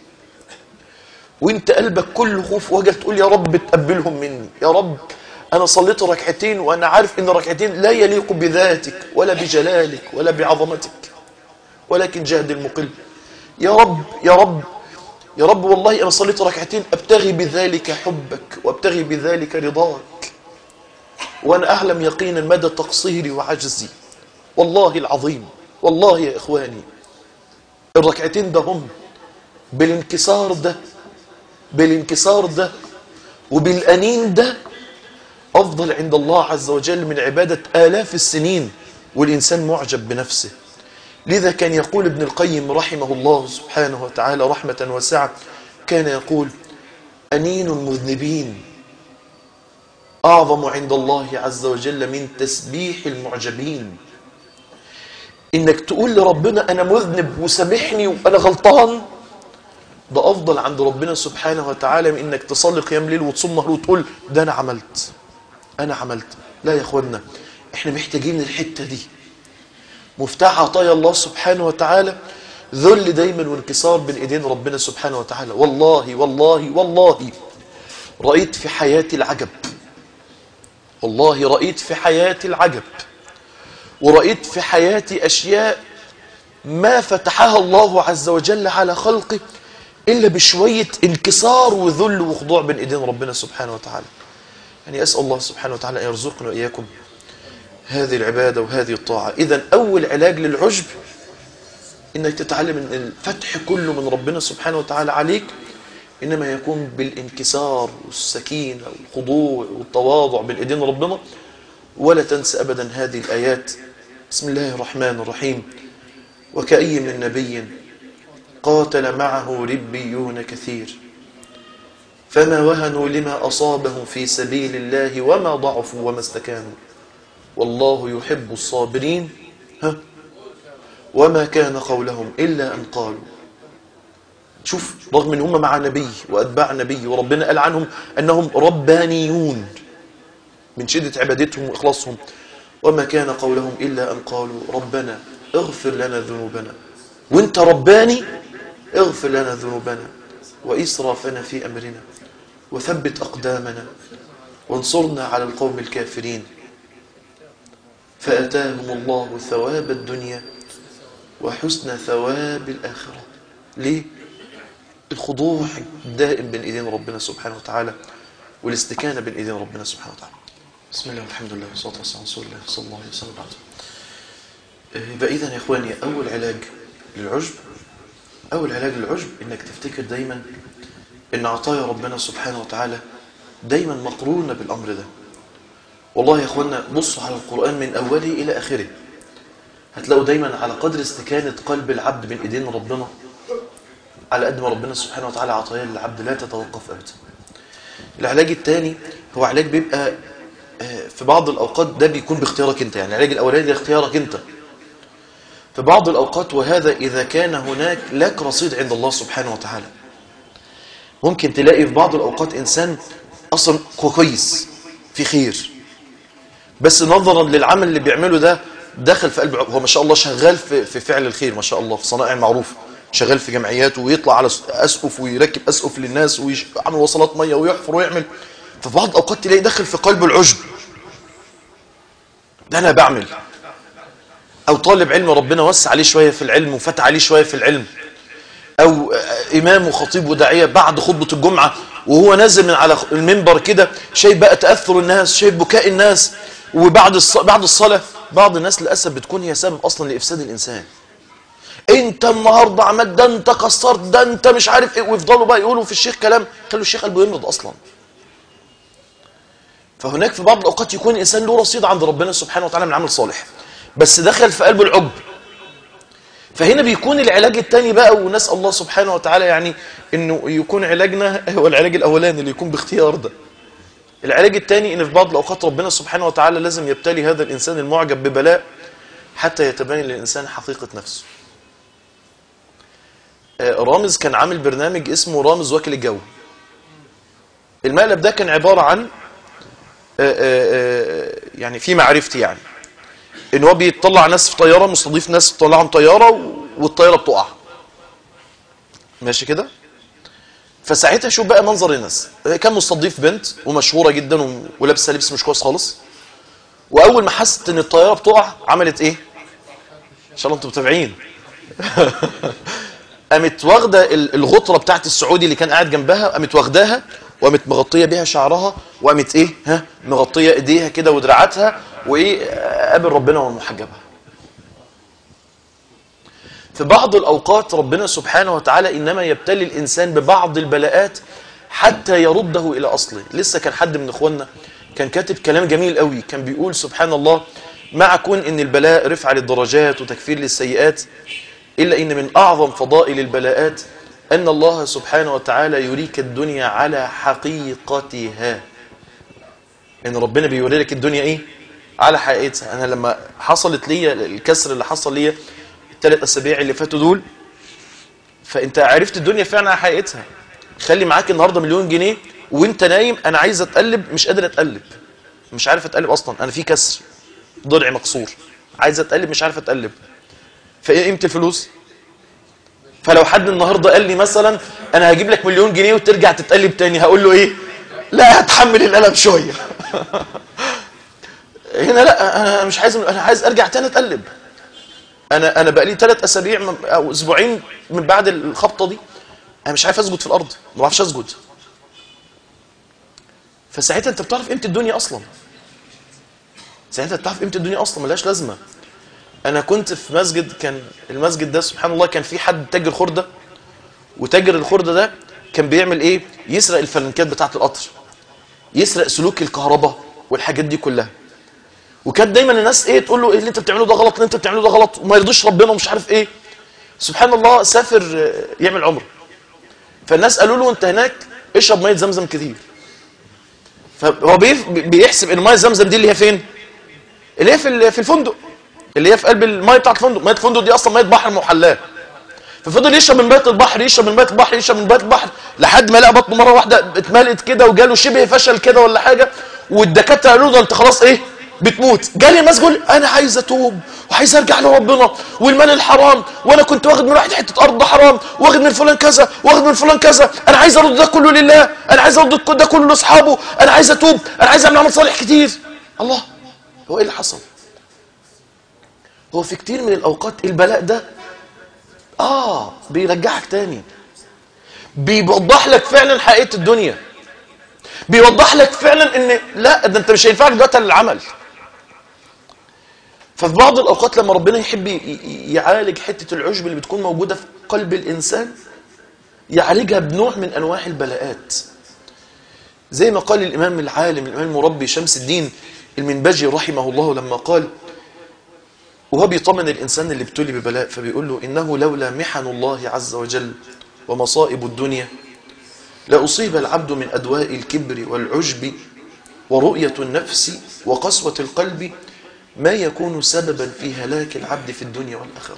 وانت قلبك كله خوف وجل تقول يا رب تقبلهم مني يا رب انا صليت ركعتين وانا عارف ان ركعتين لا يليق بذاتك ولا بجلالك ولا بعظمتك ولكن جهد المقل يا رب يا رب يا رب والله انا صليت ركعتين ابتغي بذلك حبك وابتغي بذلك رضاك وانا اعلم يقينا مدى تقصيري وعجزي والله العظيم والله يا اخواني الركعتين ده هم بالانكسار ده بالانكسار ده وبالأنين ده أفضل عند الله عز وجل من عبادة آلاف السنين والإنسان معجب بنفسه لذا كان يقول ابن القيم رحمه الله سبحانه وتعالى رحمة واسعة كان يقول أنين المذنبين أعظم عند الله عز وجل من تسبيح المعجبين إنك تقول لربنا أنا مذنب وسامحني وأنا غلطان ده أفضل عند ربنا سبحانه وتعالى من إنك تصلي قيام ليل وتصوم نهار وتقول ده أنا عملت أنا عملت لا يا أخوانا إحنا محتاجين الحتة دي مفتاح عطايا الله سبحانه وتعالى ذل دايما وانكسار بين ايدين ربنا سبحانه وتعالى والله والله والله رأيت في حياتي العجب والله رأيت في حياتي العجب ورأيت في حياتي أشياء ما فتحها الله عز وجل على خلقه إلا بشوية انكسار وذل وخضوع بين إيدين ربنا سبحانه وتعالى يعني أسأل الله سبحانه وتعالى أن يرزقنا وإياكم هذه العبادة وهذه الطاعة إذا أول علاج للعجب إنك تتعلم أن الفتح كله من ربنا سبحانه وتعالى عليك إنما يكون بالانكسار والسكينة والخضوع والتواضع بالإيدين ربنا ولا تنسى أبدا هذه الآيات بسم الله الرحمن الرحيم وكأي من نبي قاتل معه ربيون كثير فما وهنوا لما أصابهم في سبيل الله وما ضعفوا وما استكانوا والله يحب الصابرين ها وما كان قولهم إلا أن قالوا شوف رغم ان هم مع نبي واتباع نبي وربنا قال عنهم انهم ربانيون من شده عبادتهم واخلاصهم وما كان قولهم الا ان قالوا ربنا اغفر لنا ذنوبنا وانت رباني اغفر لنا ذنوبنا واسرافنا في امرنا وثبت اقدامنا وانصرنا على القوم الكافرين فاتاهم الله ثواب الدنيا وحسن ثواب الاخره ليه الخضوع الدائم بين ايدين ربنا سبحانه وتعالى والاستكانه بين ايدين ربنا سبحانه وتعالى بسم الله والحمد لله والصلاه والسلام على رسول الله صلى الله عليه وسلم بعد يبقى اذا يا اخواني اول علاج للعجب اول علاج للعجب انك تفتكر دايما ان عطايا ربنا سبحانه وتعالى دايما مقرونه بالامر ده والله يا اخوانا بصوا على القران من اوله الى اخره هتلاقوا دايما على قدر استكانه قلب العبد بين ايدين ربنا على قد ما ربنا سبحانه وتعالى عطايا للعبد لا تتوقف ابدا العلاج الثاني هو علاج بيبقى في بعض الاوقات ده بيكون باختيارك انت يعني العلاج الاولاني ده اختيارك انت في بعض الاوقات وهذا اذا كان هناك لك رصيد عند الله سبحانه وتعالى ممكن تلاقي في بعض الاوقات انسان اصلا كويس في خير بس نظرا للعمل اللي بيعمله ده دخل في قلب هو ما شاء الله شغال في في فعل الخير ما شاء الله في صنائع المعروف شغال في جمعيات ويطلع على اسقف ويركب اسقف للناس ويعمل وصلات ميه ويحفر ويعمل ففي بعض الاوقات تلاقي داخل في قلبه العجب ده انا بعمل او طالب علم ربنا وسع عليه شويه في العلم وفتح عليه شويه في العلم او امام وخطيب وداعيه بعد خطبه الجمعه وهو نازل من على المنبر كده شايف بقى تاثر الناس شايف بكاء الناس وبعد الص... بعد الصلاه بعض الناس للاسف بتكون هي سبب اصلا لافساد الانسان انت النهارده عملت ده انت كسرت ده انت مش عارف ايه ويفضلوا بقى يقولوا في الشيخ كلام خلوا الشيخ قلبه يمرض اصلا فهناك في بعض الاوقات يكون الانسان له رصيد عند ربنا سبحانه وتعالى من عمل صالح بس دخل في قلبه العجب فهنا بيكون العلاج الثاني بقى ونسال الله سبحانه وتعالى يعني انه يكون علاجنا هو العلاج الاولاني اللي يكون باختيار ده العلاج الثاني ان في بعض الاوقات ربنا سبحانه وتعالى لازم يبتلي هذا الانسان المعجب ببلاء حتى يتبين للانسان حقيقه نفسه رامز كان عامل برنامج اسمه رامز وكل الجو المقلب ده كان عبارة عن يعني في معرفتي يعني ان هو بيطلع ناس في طيارة مستضيف ناس طلعهم طيارة والطيارة بتقع ماشي كده فساعتها شوف بقى منظر الناس كان مستضيف بنت ومشهورة جدا ولابسة لبس مش كويس خالص واول ما حست ان الطيارة بتقع عملت ايه ان شاء الله انتم متابعين قامت واخده الغطره بتاعت السعودي اللي كان قاعد جنبها قامت واخداها وقامت مغطيه بيها شعرها وقامت ايه ها مغطيه ايديها كده ودراعاتها وايه قابل ربنا ومحجبها في بعض الاوقات ربنا سبحانه وتعالى انما يبتلي الانسان ببعض البلاءات حتى يرده الى اصله لسه كان حد من اخواننا كان كاتب كلام جميل قوي كان بيقول سبحان الله مع كون ان البلاء رفع للدرجات وتكفير للسيئات إلا إن من أعظم فضائل البلاءات أن الله سبحانه وتعالى يريك الدنيا على حقيقتها إن ربنا بيوري لك الدنيا إيه على حقيقتها أنا لما حصلت لي الكسر اللي حصل لي الثلاث أسابيع اللي فاتوا دول فأنت عرفت الدنيا فعلا على حقيقتها خلي معاك النهاردة مليون جنيه وانت نايم أنا عايز أتقلب مش قادر أتقلب مش عارف أتقلب أصلا أنا في كسر ضلعي مكسور عايز أتقلب مش عارف أتقلب فايه قيمه الفلوس فلو حد النهارده قال لي مثلا انا هجيب لك مليون جنيه وترجع تتقلب تاني هقول له ايه لا هتحمل القلم شويه هنا لا انا مش عايز انا عايز ارجع تاني اتقلب انا انا بقى لي ثلاث اسابيع او اسبوعين من بعد الخبطه دي انا مش عارف اسجد في الارض ما بعرفش اسجد فساعتها انت بتعرف قيمه الدنيا اصلا ساعتها بتعرف قيمه الدنيا اصلا ملهاش لازمه انا كنت في مسجد كان المسجد ده سبحان الله كان في حد تاجر خرده وتاجر الخرده ده كان بيعمل ايه يسرق الفلنكات بتاعه القطر يسرق سلوك الكهرباء والحاجات دي كلها وكانت دايما الناس ايه تقول له ايه اللي انت بتعمله ده غلط اللي انت بتعمله ده غلط وما يرضيش ربنا ومش عارف ايه سبحان الله سافر آه، يعمل عمره فالناس قالوا له انت هناك اشرب ميه زمزم كتير فهو بيف- بيحسب ان ميه زمزم دي اللي هي فين اللي هي في ال- في الفندق اللي هي في قلب الميه بتاعت الفندق ميه الفندق دي اصلا ميه بحر محلاه ففضل يشرب من ميه البحر يشرب من ميه البحر يشرب من ميه البحر لحد ما لقى بطنه مره واحده اتملت كده وجاله شبه فشل كده ولا حاجه والدكاتره قالوا له ده انت خلاص ايه بتموت جالي الناس يقول انا عايز اتوب وعايز ارجع لربنا والمال الحرام وانا كنت واخد من واحد حته ارض حرام واخد من فلان كذا واخد من فلان كذا انا عايز ارد ده كله لله انا عايز ارد ده كله لاصحابه انا عايز اتوب انا عايز اعمل عمل صالح كتير الله هو ايه اللي حصل هو في كتير من الاوقات البلاء ده اه بيرجعك تاني بيوضح لك فعلا حقيقه الدنيا بيوضح لك فعلا ان لا ده انت مش هينفعك دلوقتي للعمل ففي بعض الاوقات لما ربنا يحب ي- ي- يعالج حته العجب اللي بتكون موجوده في قلب الانسان يعالجها بنوع من انواع البلاءات زي ما قال الامام العالم الامام المربي شمس الدين المنبجي رحمه الله لما قال وهو بيطمن الإنسان اللي ابتلي ببلاء فبيقول له إنه لولا محن الله عز وجل ومصائب الدنيا لأصيب العبد من أدواء الكبر والعجب ورؤية النفس وقسوة القلب ما يكون سببا في هلاك العبد في الدنيا والآخرة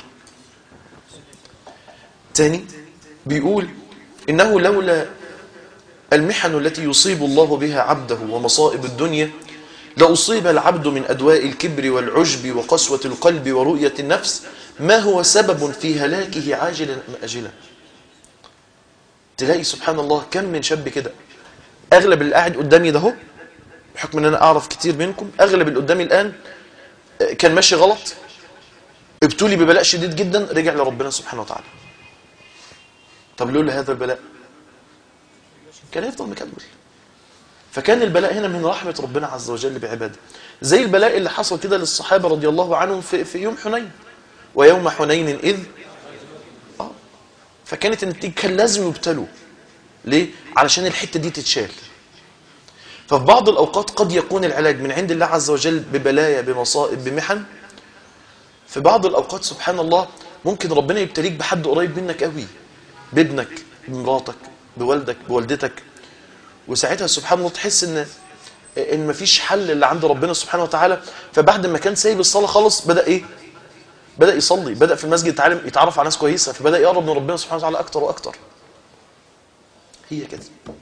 تاني بيقول إنه لولا المحن التي يصيب الله بها عبده ومصائب الدنيا لأصيب العبد من أدواء الكبر والعجب وقسوة القلب ورؤية النفس ما هو سبب في هلاكه عاجلا أم أجلا تلاقي سبحان الله كم من شاب كده أغلب اللي قاعد قدامي ده هو بحكم أن أنا أعرف كتير منكم أغلب اللي قدامي الآن آه، كان ماشي غلط ابتلي ببلاء شديد جدا رجع لربنا سبحانه وتعالى طب لولا هذا البلاء كان يفضل مكمل فكان البلاء هنا من رحمة ربنا عز وجل بعباده زي البلاء اللي حصل كده للصحابة رضي الله عنهم في, في يوم حنين ويوم حنين إذ آه. فكانت النتيجة كان لازم يبتلوا ليه؟ علشان الحتة دي تتشال ففي بعض الأوقات قد يكون العلاج من عند الله عز وجل ببلايا بمصائب بمحن في بعض الأوقات سبحان الله ممكن ربنا يبتليك بحد قريب منك قوي بابنك بمراتك بوالدك بوالدتك وساعتها سبحان الله تحس ان ان مفيش حل اللي عند ربنا سبحانه وتعالى فبعد ما كان سايب الصلاه خالص بدا ايه بدا يصلي بدا في المسجد يتعلم يتعرف على ناس كويسه فبدا يقرب من ربنا سبحانه وتعالى اكتر واكتر هي كده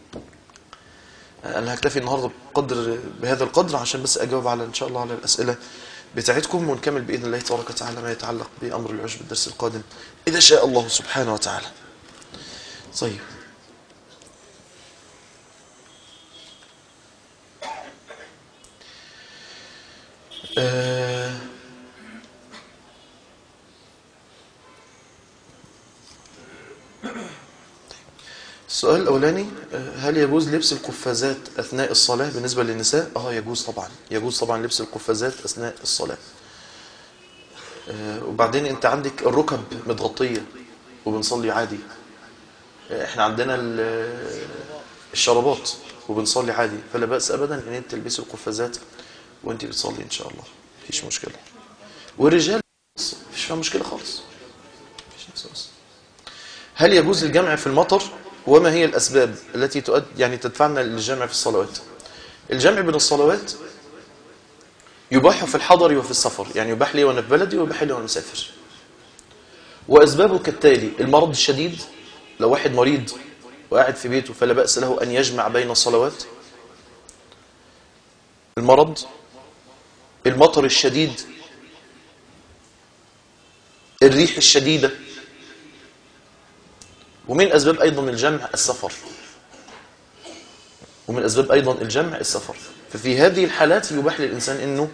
انا هكتفي النهارده بقدر بهذا القدر عشان بس اجاوب على ان شاء الله على الاسئله بتاعتكم ونكمل باذن الله تبارك وتعالى ما يتعلق بامر العشب الدرس القادم اذا شاء الله سبحانه وتعالى طيب آه السؤال الأولاني آه، هل يجوز لبس القفازات أثناء الصلاة بالنسبة للنساء؟ آه يجوز طبعا يجوز طبعا لبس القفازات أثناء الصلاة آه، وبعدين أنت عندك الركب متغطية وبنصلي عادي آه، احنا عندنا ال- الشرابات وبنصلي عادي فلا بأس أبدا أن أنت تلبسي القفازات وأنت بتصلي إن شاء الله مفيش مشكلة والرجال مفيش فيها مشكلة خالص مفيش نفس القصة. هل يجوز الجمع في المطر وما هي الأسباب التي تؤد يعني تدفعنا للجمع في الصلوات الجمع بين الصلوات يباح في الحضر وفي السفر يعني يباح لي وانا في بلدي ويباح لي وانا مسافر وأسبابه كالتالي المرض الشديد لو واحد مريض وقاعد في بيته فلا بأس له أن يجمع بين الصلوات المرض المطر الشديد الريح الشديدة ومن أسباب أيضا الجمع السفر ومن أسباب أيضا الجمع السفر ففي هذه الحالات يباح للإنسان أنه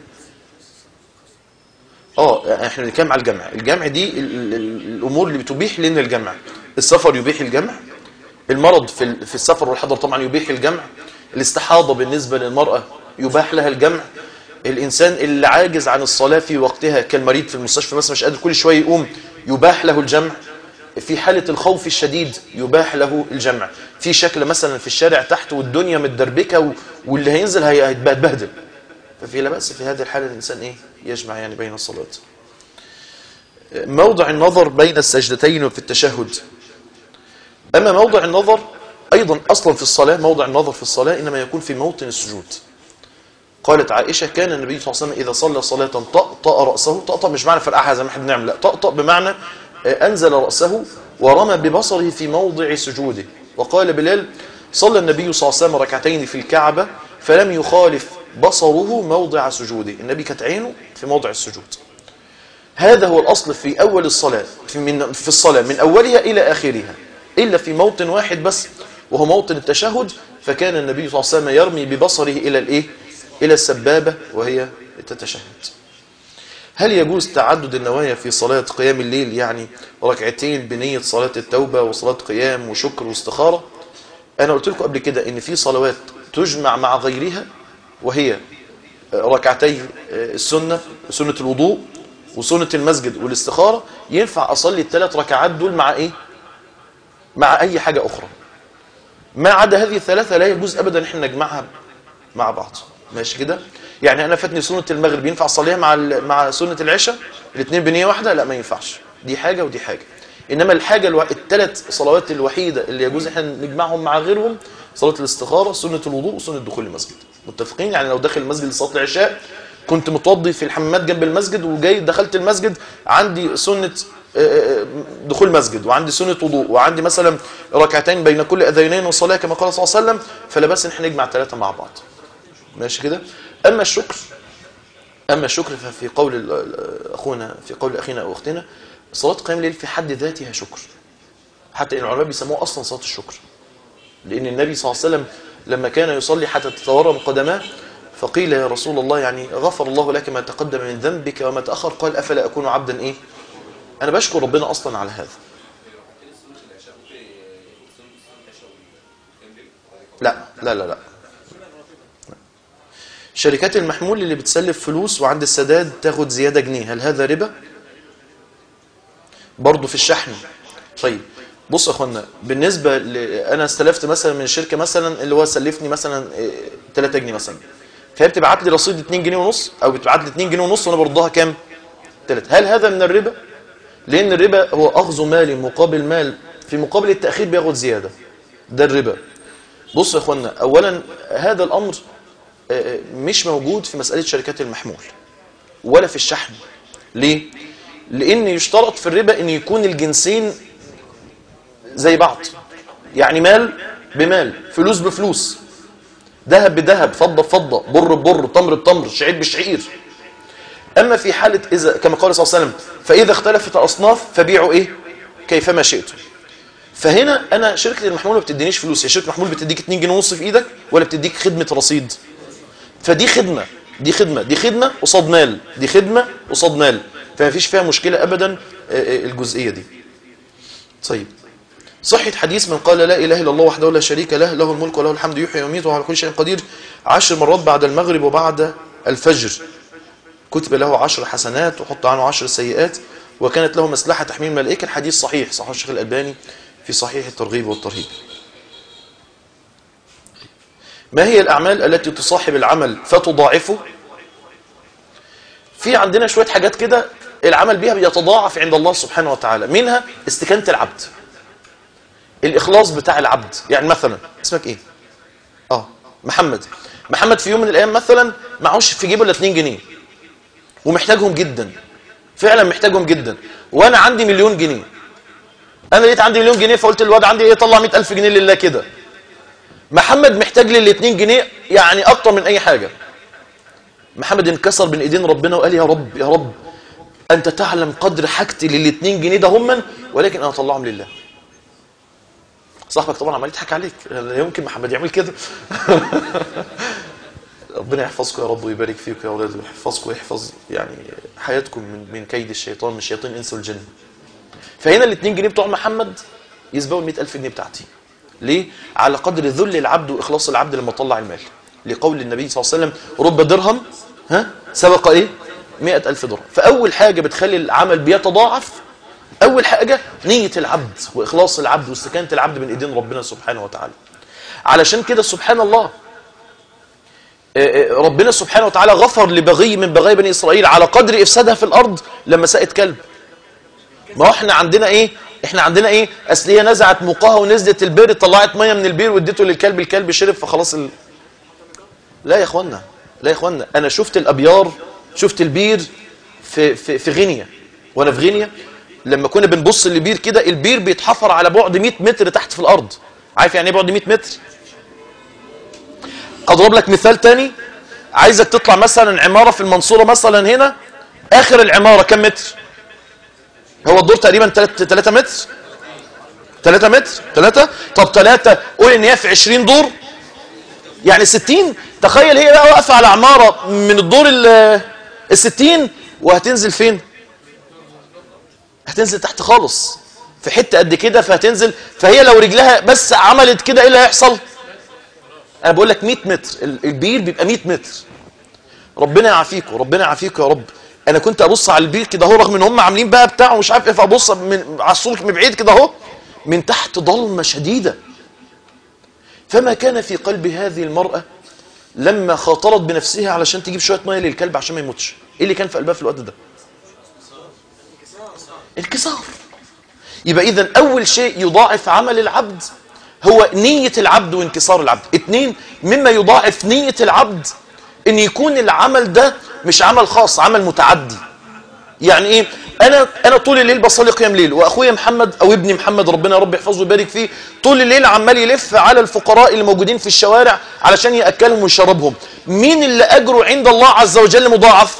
اه احنا بنتكلم على الجمع الجمع دي ال- ال- الامور اللي بتبيح لنا الجمع السفر يبيح الجمع المرض في ال- في السفر والحضر طبعا يبيح الجمع الاستحاضه بالنسبه للمراه يباح لها الجمع الانسان اللي عاجز عن الصلاه في وقتها كالمريض في المستشفى مثلا مش قادر كل شويه يقوم يباح له الجمع في حالة الخوف الشديد يباح له الجمع في شكل مثلا في الشارع تحت والدنيا متدربكة و- واللي هينزل هي- هيتبهدل ففي لا بأس في هذه الحالة الإنسان إيه يجمع يعني بين الصلاة موضع النظر بين السجدتين وفي التشهد أما موضع النظر أيضا أصلا في الصلاة موضع النظر في الصلاة إنما يكون في موطن السجود قالت عائشة كان النبي صلى الله عليه وسلم إذا صلى صلاة طأطأ رأسه طأطأ مش معنى فرقعها زي ما احنا بنعمل لا طأطأ بمعنى آه، أنزل رأسه ورمى ببصره في موضع سجوده وقال بلال صلى النبي صلى الله عليه وسلم ركعتين في الكعبة فلم يخالف بصره موضع سجوده النبي كانت عينه في موضع السجود هذا هو الأصل في أول الصلاة في, من في الصلاة من أولها إلى آخرها إلا في موطن واحد بس وهو موطن التشهد فكان النبي صلى الله عليه وسلم يرمي ببصره إلى الإيه؟ إلى السبابة وهي تتشهد هل يجوز تعدد النوايا في صلاة قيام الليل يعني ركعتين بنية صلاة التوبة وصلاة قيام وشكر واستخارة أنا قلت لكم قبل كده إن في صلوات تجمع مع غيرها وهي ركعتي السنة سنة الوضوء وسنة المسجد والاستخارة ينفع أصلي الثلاث ركعات دول مع إيه؟ مع أي حاجة أخرى ما عدا هذه الثلاثة لا يجوز أبدا إحنا نجمعها مع بعض ماشي كده يعني أنا فاتني سنة المغرب ينفع أصليها مع ال- مع سنة العشاء الاثنين بنية واحدة لا ما ينفعش دي حاجة ودي حاجة إنما الحاجة الو... الثلاث صلوات الوحيدة اللي يجوز إحنا نجمعهم مع غيرهم صلاة الاستخارة سنة الوضوء وسنة دخول المسجد متفقين يعني لو داخل المسجد لصلاة العشاء كنت متوضي في الحمامات جنب المسجد وجاي دخلت المسجد عندي سنة آه، آه، دخول مسجد وعندي سنة وضوء وعندي مثلا ركعتين بين كل أذينين وصلاة كما قال صلى الله عليه وسلم فلا بأس إن احنا نجمع ثلاثة مع بعض ماشي كده أما الشكر أما الشكر ففي قول ال- ال- أخونا في قول أخينا أو أختنا صلاة قيام الليل في حد ذاتها شكر حتى إن العلماء بيسموها أصلا صلاة الشكر لأن النبي صلى الله عليه وسلم لما كان يصلي حتى تتورم قدماه فقيل يا رسول الله يعني غفر الله لك ما تقدم من ذنبك وما تأخر قال أفلا أكون عبدا إيه أنا بشكر ربنا أصلا على هذا لا لا لا لا شركات المحمول اللي بتسلف فلوس وعند السداد تاخد زيادة جنيه هل هذا ربا؟ برضه في الشحن طيب بص يا اخوانا بالنسبة ل... انا استلفت مثلا من الشركة مثلا اللي هو سلفني مثلا إيه، 3 جنيه مثلا فهي بتبعت لي رصيد 2 جنيه ونص او بتبعت لي 2 جنيه ونص وانا بردها كام 3 هل هذا من الربا لان الربا هو اخذ مال مقابل مال في مقابل التاخير بياخد زياده ده الربا بص يا اخوانا اولا هذا الامر آه، آه، مش موجود في مساله شركات المحمول ولا في الشحن ليه لان يشترط في الربا ان يكون الجنسين زي بعض يعني مال بمال فلوس بفلوس ذهب بذهب فضة بفضة بر ببر تمر بتمر شعير بشعير أما في حالة إذا كما قال صلى الله عليه وسلم فإذا اختلفت الأصناف فبيعوا إيه كيفما شئتم فهنا أنا شركة المحمول ما بتدينيش فلوس هي شركة المحمول بتديك 2 جنيه ونص في إيدك ولا بتديك خدمة رصيد فدي خدمة دي خدمة دي خدمة قصاد مال دي خدمة قصاد مال فما فيش فيها مشكلة أبدا آه، آه، الجزئية دي طيب صحة حديث من قال لا إله إلا الله وحده لا شريك له له الملك وله الحمد يحيي ويميت وهو على كل شيء قدير عشر مرات بعد المغرب وبعد الفجر كتب له عشر حسنات وحط عنه عشر سيئات وكانت له مسلحة تحميل ملائكة الحديث صحيح صحيح الشيخ الألباني في صحيح الترغيب والترهيب ما هي الأعمال التي تصاحب العمل فتضاعفه في عندنا شوية حاجات كده العمل بها بيتضاعف عند الله سبحانه وتعالى منها استكانة العبد الإخلاص بتاع العبد يعني مثلا اسمك إيه آه محمد محمد في يوم من الأيام مثلا معهوش في جيبه إلا 2 جنيه ومحتاجهم جدا فعلا محتاجهم جدا وأنا عندي مليون جنيه أنا لقيت عندي مليون جنيه فقلت للواد عندي إيه طلع 100000 جنيه لله كده محمد محتاج لي ال 2 جنيه يعني أكتر من أي حاجة محمد انكسر بين ايدين ربنا وقال يا رب يا رب انت تعلم قدر حاجتي للاتنين جنيه ده هم ولكن انا اطلعهم لله صاحبك طبعا عمال يضحك عليك لا يمكن محمد يعمل كده ربنا يحفظكم يا رب ويبارك فيكم يا اولاد ويحفظكم ويحفظ يعني حياتكم من من كيد الشيطان من شياطين الانس والجن فهنا الاتنين جنيه بتوع محمد يسبقوا ال 100000 جنيه بتاعتي ليه على قدر ذل العبد واخلاص العبد لما طلع المال لقول النبي صلى الله عليه وسلم رب درهم ها سبق ايه مئة ألف درهم فأول حاجة بتخلي العمل بيتضاعف اول حاجه نيه العبد واخلاص العبد واستكانه العبد بين ايدين ربنا سبحانه وتعالى علشان كده سبحان الله ربنا سبحانه وتعالى غفر لبغي من بغي بني اسرائيل على قدر افسادها في الارض لما سقت كلب ما هو احنا عندنا ايه احنا عندنا ايه اصل هي نزعت موقها ونزلت البير طلعت ميه من البير واديته للكلب الكلب شرب فخلاص ال... لا يا اخوانا لا يا اخوانا انا شفت الابيار شفت البير في في في غينيا وانا في غينيا لما كنا بنبص للبير كده البير بيتحفر على بعد 100 متر تحت في الارض عارف يعني ايه بعد 100 متر اضرب لك مثال تاني عايزك تطلع مثلا عماره في المنصوره مثلا هنا اخر العماره كم متر هو الدور تقريبا 3 متر 3 متر 3 طب 3 قول ان هي في 20 دور يعني 60 تخيل هي بقى واقفه على عماره من الدور ال 60 وهتنزل فين هتنزل تحت خالص في حته قد كده فهتنزل فهي لو رجلها بس عملت كده ايه اللي هيحصل انا بقول لك 100 متر البير بيبقى 100 متر ربنا يعافيكم ربنا يعافيكم يا رب انا كنت ابص على البير كده اهو رغم ان هم عاملين بقى بتاع ومش عارف ايه فابص من على السور من بعيد كده اهو من تحت ضلمه شديده فما كان في قلب هذه المراه لما خاطرت بنفسها علشان تجيب شويه ميه للكلب عشان ما يموتش ايه اللي كان في قلبها في الوقت ده انكسار يبقى اذا اول شيء يضاعف عمل العبد هو نية العبد وانكسار العبد اتنين مما يضاعف نية العبد ان يكون العمل ده مش عمل خاص عمل متعدي يعني ايه انا انا طول الليل بصلي قيام ليل واخويا محمد او ابني محمد ربنا يا رب يحفظه ويبارك فيه طول الليل عمال يلف على الفقراء اللي موجودين في الشوارع علشان ياكلهم ويشربهم مين اللي اجره عند الله عز وجل مضاعف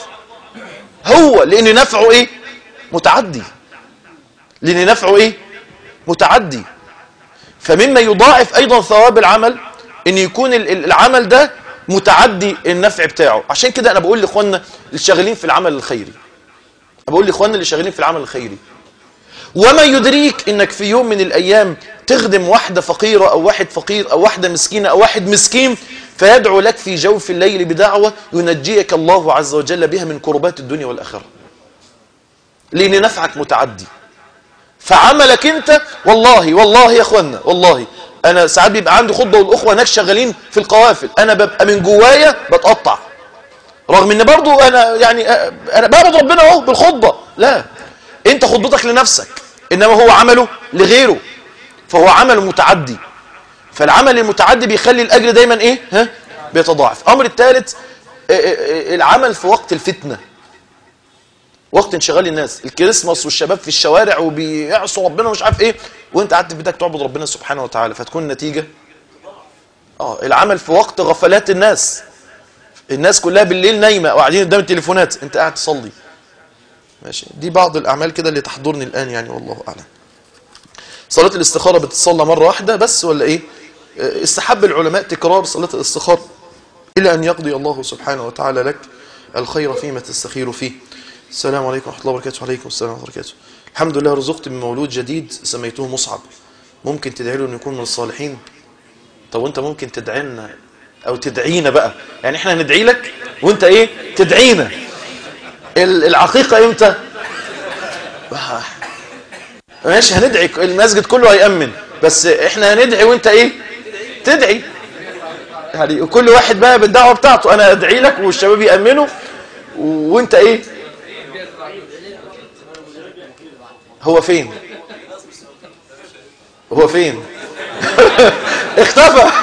هو لان نفعه ايه متعدي لان نفعه ايه متعدي فمما يضاعف ايضا ثواب العمل ان يكون العمل ده متعدي النفع بتاعه عشان كده انا بقول لاخواننا اللي شغالين في العمل الخيري بقول لاخواننا اللي شغالين في العمل الخيري وما يدريك انك في يوم من الايام تخدم واحده فقيره او واحد فقير او واحده مسكينه او واحد مسكين فيدعو لك في جوف الليل بدعوه ينجيك الله عز وجل بها من كربات الدنيا والاخره لان نفعك متعدي فعملك انت والله والله يا اخوانا والله انا ساعات بيبقى عندي خطبه والاخوه هناك شغالين في القوافل انا ببقى من جوايا بتقطع رغم ان برضو انا يعني انا بعبد ربنا اهو بالخطبه لا انت خطبتك لنفسك انما هو عمله لغيره فهو عمل متعدي فالعمل المتعدي بيخلي الاجر دايما ايه ها بيتضاعف امر الثالث العمل في وقت الفتنه وقت انشغال الناس الكريسماس والشباب في الشوارع وبيعصوا ربنا ومش عارف ايه وانت قعدت في بيتك تعبد ربنا سبحانه وتعالى فتكون النتيجه اه العمل في وقت غفلات الناس الناس كلها بالليل نايمه او قاعدين قدام التليفونات انت قاعد تصلي ماشي دي بعض الاعمال كده اللي تحضرني الان يعني والله اعلم صلاه الاستخاره بتتصلى مره واحده بس ولا ايه استحب العلماء تكرار صلاه الاستخاره الى ان يقضي الله سبحانه وتعالى لك الخير فيما تستخير فيه السلام عليكم ورحمه الله وبركاته وعليكم السلام ورحمه الله وبركاته الحمد لله رزقت من مولود جديد سميته مصعب ممكن تدعي له انه يكون من الصالحين طب وانت ممكن تدعي لنا او تدعينا بقى يعني احنا هندعي لك وانت ايه تدعينا العقيقه امتى ماشي هندعي المسجد كله هيأمن بس احنا هندعي وانت ايه تدعي يعني كل واحد بقى بالدعوه بتاعته انا ادعي لك والشباب يأمنوا وانت ايه هو فين هو فين اختفى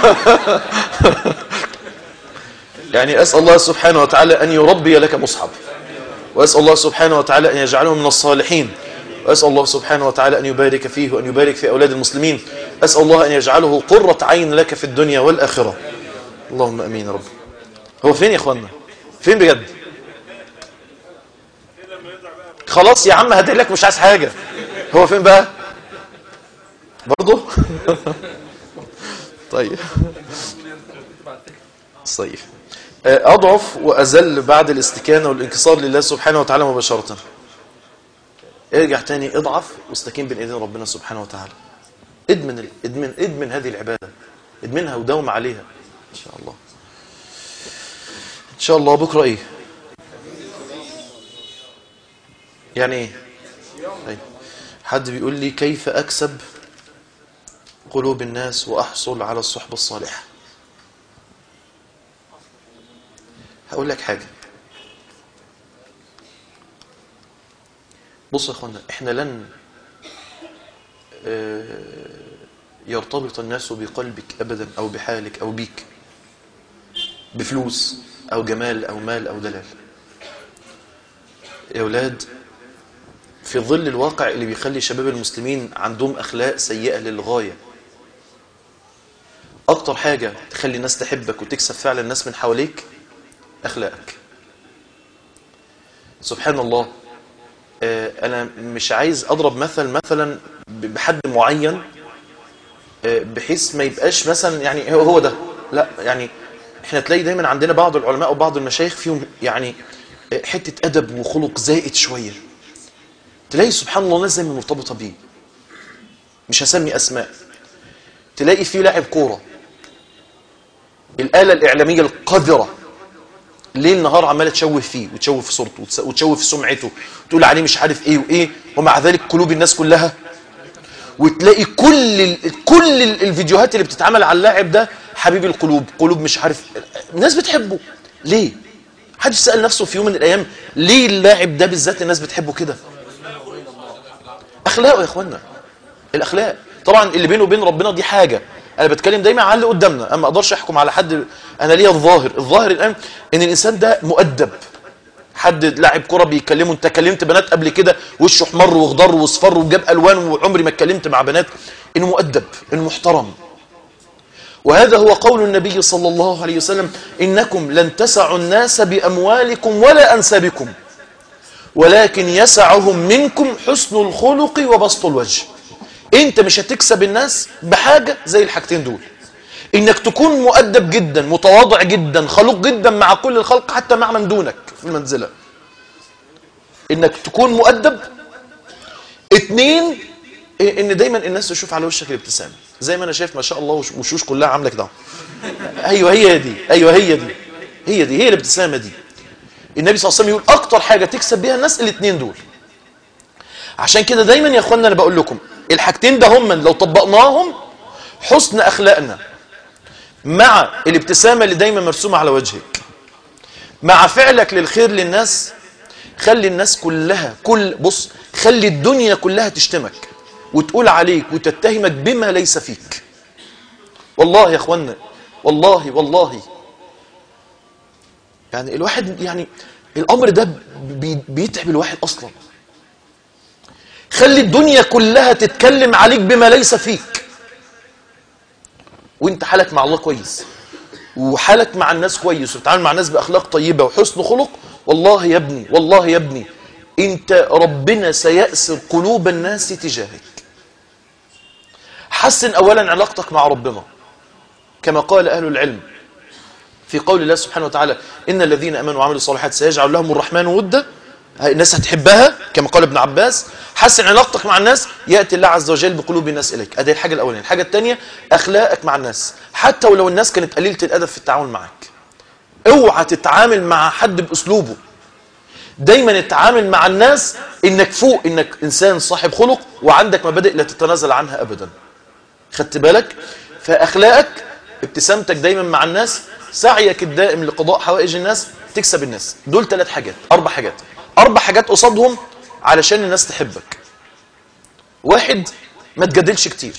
يعني أسأل الله سبحانه وتعالى أن يربي لك مصحب وأسأل الله سبحانه وتعالى أن يجعله من الصالحين وأسأل الله سبحانه وتعالى أن يبارك فيه وأن يبارك في أولاد المسلمين أسأل الله أن يجعله قرة عين لك في الدنيا والآخرة اللهم أمين يا رب هو فين يا إخوانا فين بجد خلاص يا عم هدعي لك مش عايز حاجة هو فين بقى برضه طيب صيف أضعف وأزل بعد الاستكانة والانكسار لله سبحانه وتعالى مباشرة ارجع تاني اضعف واستكين بين ايدين ربنا سبحانه وتعالى ادمن ادمن ادمن هذه العبادة ادمنها وداوم عليها ان شاء الله ان شاء الله بكرة ايه يعني ايه طيب حد بيقول لي كيف أكسب قلوب الناس وأحصل على الصحبة الصالحة هقول لك حاجة بص يا اخوانا احنا لن آه، يرتبط الناس بقلبك ابدا او بحالك او بيك بفلوس او جمال او مال او دلال يا اولاد في ظل الواقع اللي بيخلي شباب المسلمين عندهم اخلاق سيئه للغايه اكتر حاجه تخلي الناس تحبك وتكسب فعلا الناس من حواليك اخلاقك سبحان الله آه، انا مش عايز اضرب مثل مثلا ب- بحد معين آه، بحيث ما يبقاش مثلا يعني هو هو ده لا يعني احنا تلاقي دايما عندنا بعض العلماء وبعض المشايخ فيهم يعني آه، حته ادب وخلق زائد شويه تلاقي سبحان الله ناس دايما مرتبطه بيه مش هسمي اسماء تلاقي فيه لاعب كوره الاله الاعلاميه القذره ليل نهار عماله تشوه فيه وتشوه في صورته وتس- وتشوه في سمعته وتقول عليه مش عارف ايه وايه ومع ذلك قلوب الناس كلها وتلاقي كل ال... كل ال- الفيديوهات اللي بتتعمل على اللاعب ده حبيب القلوب قلوب مش عارف الناس بتحبه ليه حد سأل نفسه في يوم من الايام ليه اللاعب ده بالذات الناس بتحبه كده اخلاقه يا اخوانا الاخلاق طبعا اللي بينه وبين ربنا دي حاجه انا بتكلم دايما على اللي قدامنا اما ما اقدرش احكم على حد انا ليا الظاهر الظاهر الان ان الانسان ده مؤدب حد لاعب كره بيكلمه انت كلمت بنات قبل كده وشه احمر واخضر واصفر وجاب الوان وعمري ما اتكلمت مع بنات انه مؤدب انه محترم وهذا هو قول النبي صلى الله عليه وسلم انكم لن تسعوا الناس باموالكم ولا انسابكم ولكن يسعهم منكم حسن الخلق وبسط الوجه انت مش هتكسب الناس بحاجة زي الحاجتين دول انك تكون مؤدب جدا متواضع جدا خلوق جدا مع كل الخلق حتى مع من دونك في المنزلة انك تكون مؤدب اتنين إيه ان دايما الناس تشوف على وشك الابتسامة زي ما انا شايف ما شاء الله وش- وشوش كلها عامله كده ايوه هي دي ايوه هي دي هي دي هي الابتسامة دي النبي صلى الله عليه وسلم يقول اكتر حاجة تكسب بيها الناس الاتنين دول عشان كده دايما يا اخوانا انا بقول لكم الحاجتين ده هم لو طبقناهم حسن اخلاقنا مع الابتسامه اللي دايما مرسومه على وجهك مع فعلك للخير للناس خلي الناس كلها كل بص خلي الدنيا كلها تشتمك وتقول عليك وتتهمك بما ليس فيك والله يا اخوانا والله والله يعني الواحد يعني الامر ده بي- بيتعب الواحد اصلا خلي الدنيا كلها تتكلم عليك بما ليس فيك وانت حالك مع الله كويس وحالك مع الناس كويس وبتعامل مع الناس باخلاق طيبه وحسن خلق والله يا ابني والله يا ابني انت ربنا سيأسر قلوب الناس تجاهك حسن اولا علاقتك مع ربنا كما قال اهل العلم في قول الله سبحانه وتعالى ان الذين امنوا وعملوا الصالحات سيجعل لهم الرحمن ودا هاي الناس هتحبها كما قال ابن عباس حسن علاقتك مع الناس ياتي الله عز وجل بقلوب الناس اليك ادي الحاجه الاولانيه الحاجه الثانيه اخلاقك مع الناس حتى ولو الناس كانت قليله الادب في التعامل معك اوعى تتعامل مع حد باسلوبه دايما اتعامل مع الناس انك فوق انك انسان صاحب خلق وعندك مبادئ لا تتنازل عنها ابدا خدت بالك فاخلاقك ابتسامتك دايما مع الناس سعيك الدائم لقضاء حوائج الناس تكسب الناس دول ثلاث حاجات اربع حاجات اربع حاجات قصادهم علشان الناس تحبك واحد ما تجادلش كتير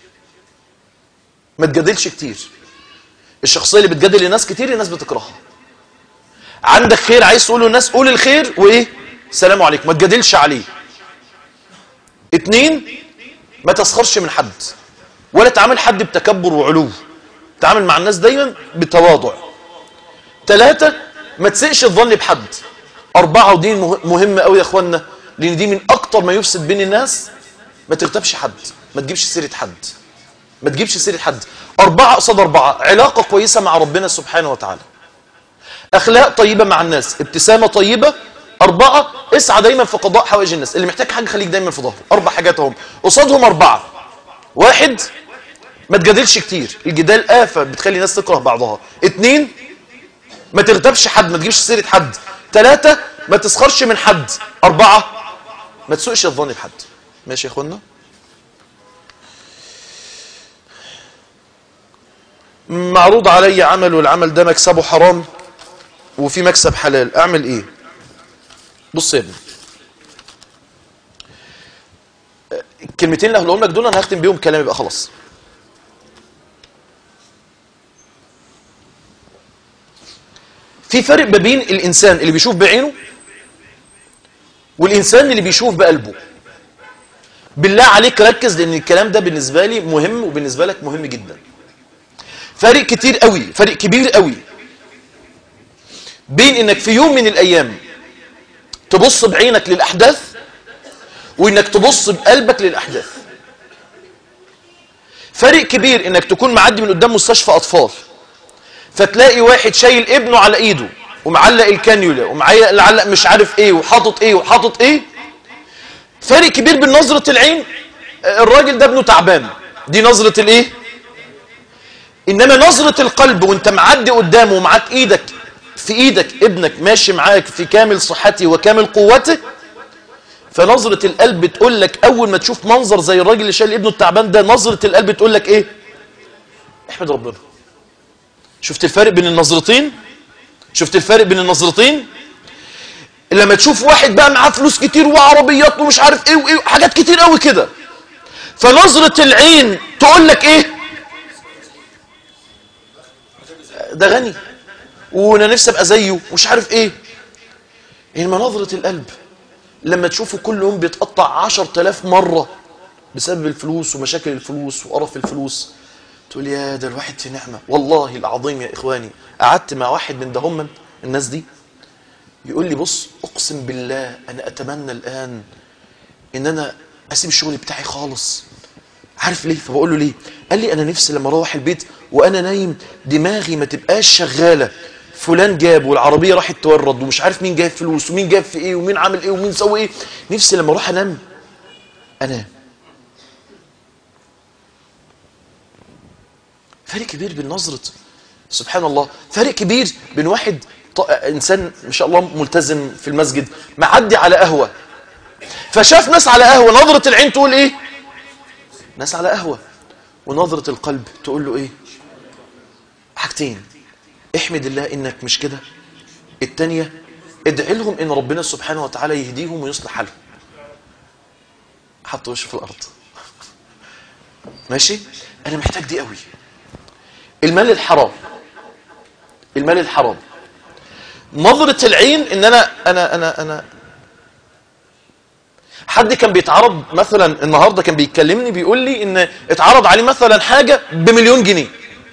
ما تجادلش كتير الشخصيه اللي بتجادل الناس كتير الناس بتكرهها عندك خير عايز تقوله للناس قول الخير وايه سلام عليكم ما تجادلش عليه اتنين ما تسخرش من حد ولا تعامل حد بتكبر وعلو تعامل مع الناس دايما بتواضع ثلاثة ما تسئش الظن بحد أربعة ودي مه- مهمة قوي يا أخوانا لأن دي من أكتر ما يفسد بين الناس ما تغتابش حد ما تجيبش سيرة حد ما تجيبش سيرة حد أربعة قصاد أربعة علاقة كويسة مع ربنا سبحانه وتعالى أخلاق طيبة مع الناس ابتسامة طيبة أربعة اسعى دايما في قضاء حوائج الناس اللي محتاج حاجة خليك دايما في ظهره أربع حاجات هم قصادهم أربعة واحد ما تجادلش كتير الجدال آفة بتخلي الناس تكره بعضها اتنين ما تغتابش حد ما تجيبش سيرة حد ثلاثة ما تسخرش من حد أربعة ما تسوقش الظن بحد ماشي يا اخوانا معروض علي عمل والعمل ده مكسبه حرام وفي مكسب حلال اعمل ايه بص يا ابني الكلمتين اللي هقولهم لك دول انا هختم بيهم كلام يبقى خلاص في فرق ما بين الانسان اللي بيشوف بعينه والانسان اللي بيشوف بقلبه بالله عليك ركز لان الكلام ده بالنسبه لي مهم وبالنسبه لك مهم جدا فرق كتير قوي فرق كبير قوي بين انك في يوم من الايام تبص بعينك للاحداث وانك تبص بقلبك للاحداث فرق كبير انك تكون معدي من قدام مستشفى اطفال فتلاقي واحد شايل ابنه على ايده ومعلق الكانيولا ومعلق مش عارف ايه وحاطط ايه وحاطط ايه فرق كبير بين نظرة العين الراجل ده ابنه تعبان دي نظرة الايه انما نظرة القلب وانت معدي قدامه ومعاك ايدك في ايدك ابنك ماشي معاك في كامل صحته وكامل قوته فنظرة القلب تقول لك اول ما تشوف منظر زي الراجل اللي شايل ابنه التعبان ده نظرة القلب تقول لك ايه احمد ربنا شفت الفرق بين النظرتين شفت الفرق بين النظرتين لما تشوف واحد بقى معاه فلوس كتير وعربيات ومش عارف ايه وايه حاجات كتير قوي كده فنظرة العين تقول لك ايه ده غني وانا نفسي ابقى زيه ومش عارف ايه انما نظرة القلب لما تشوفه كل يوم بيتقطع عشر تلاف مرة بسبب الفلوس ومشاكل الفلوس وقرف الفلوس تقول يا ده الواحد في نعمة والله العظيم يا إخواني قعدت مع واحد من دهم الناس دي يقول لي بص أقسم بالله أنا أتمنى الآن إن أنا أسيب الشغل بتاعي خالص عارف ليه فبقول له ليه قال لي أنا نفسي لما أروح البيت وأنا نايم دماغي ما تبقاش شغالة فلان جاب والعربية راحت تورد ومش عارف مين جايب فلوس ومين جاب في ايه ومين عامل ايه ومين سوى ايه نفسي لما اروح انام انام فرق كبير بين نظرة سبحان الله فرق كبير بين واحد ط... انسان ما شاء الله ملتزم في المسجد معدي على قهوة فشاف ناس على قهوة نظرة العين تقول ايه ناس على قهوة ونظرة القلب تقول له ايه حاجتين احمد الله انك مش كده التانية ادعي لهم ان ربنا سبحانه وتعالى يهديهم ويصلح حالهم حط وشه في الارض ماشي انا محتاج دي قوي المال الحرام المال الحرام نظرة العين ان انا انا انا انا حد كان بيتعرض مثلا النهارده كان بيكلمني بيقول لي ان اتعرض عليه مثلا حاجه بمليون جنيه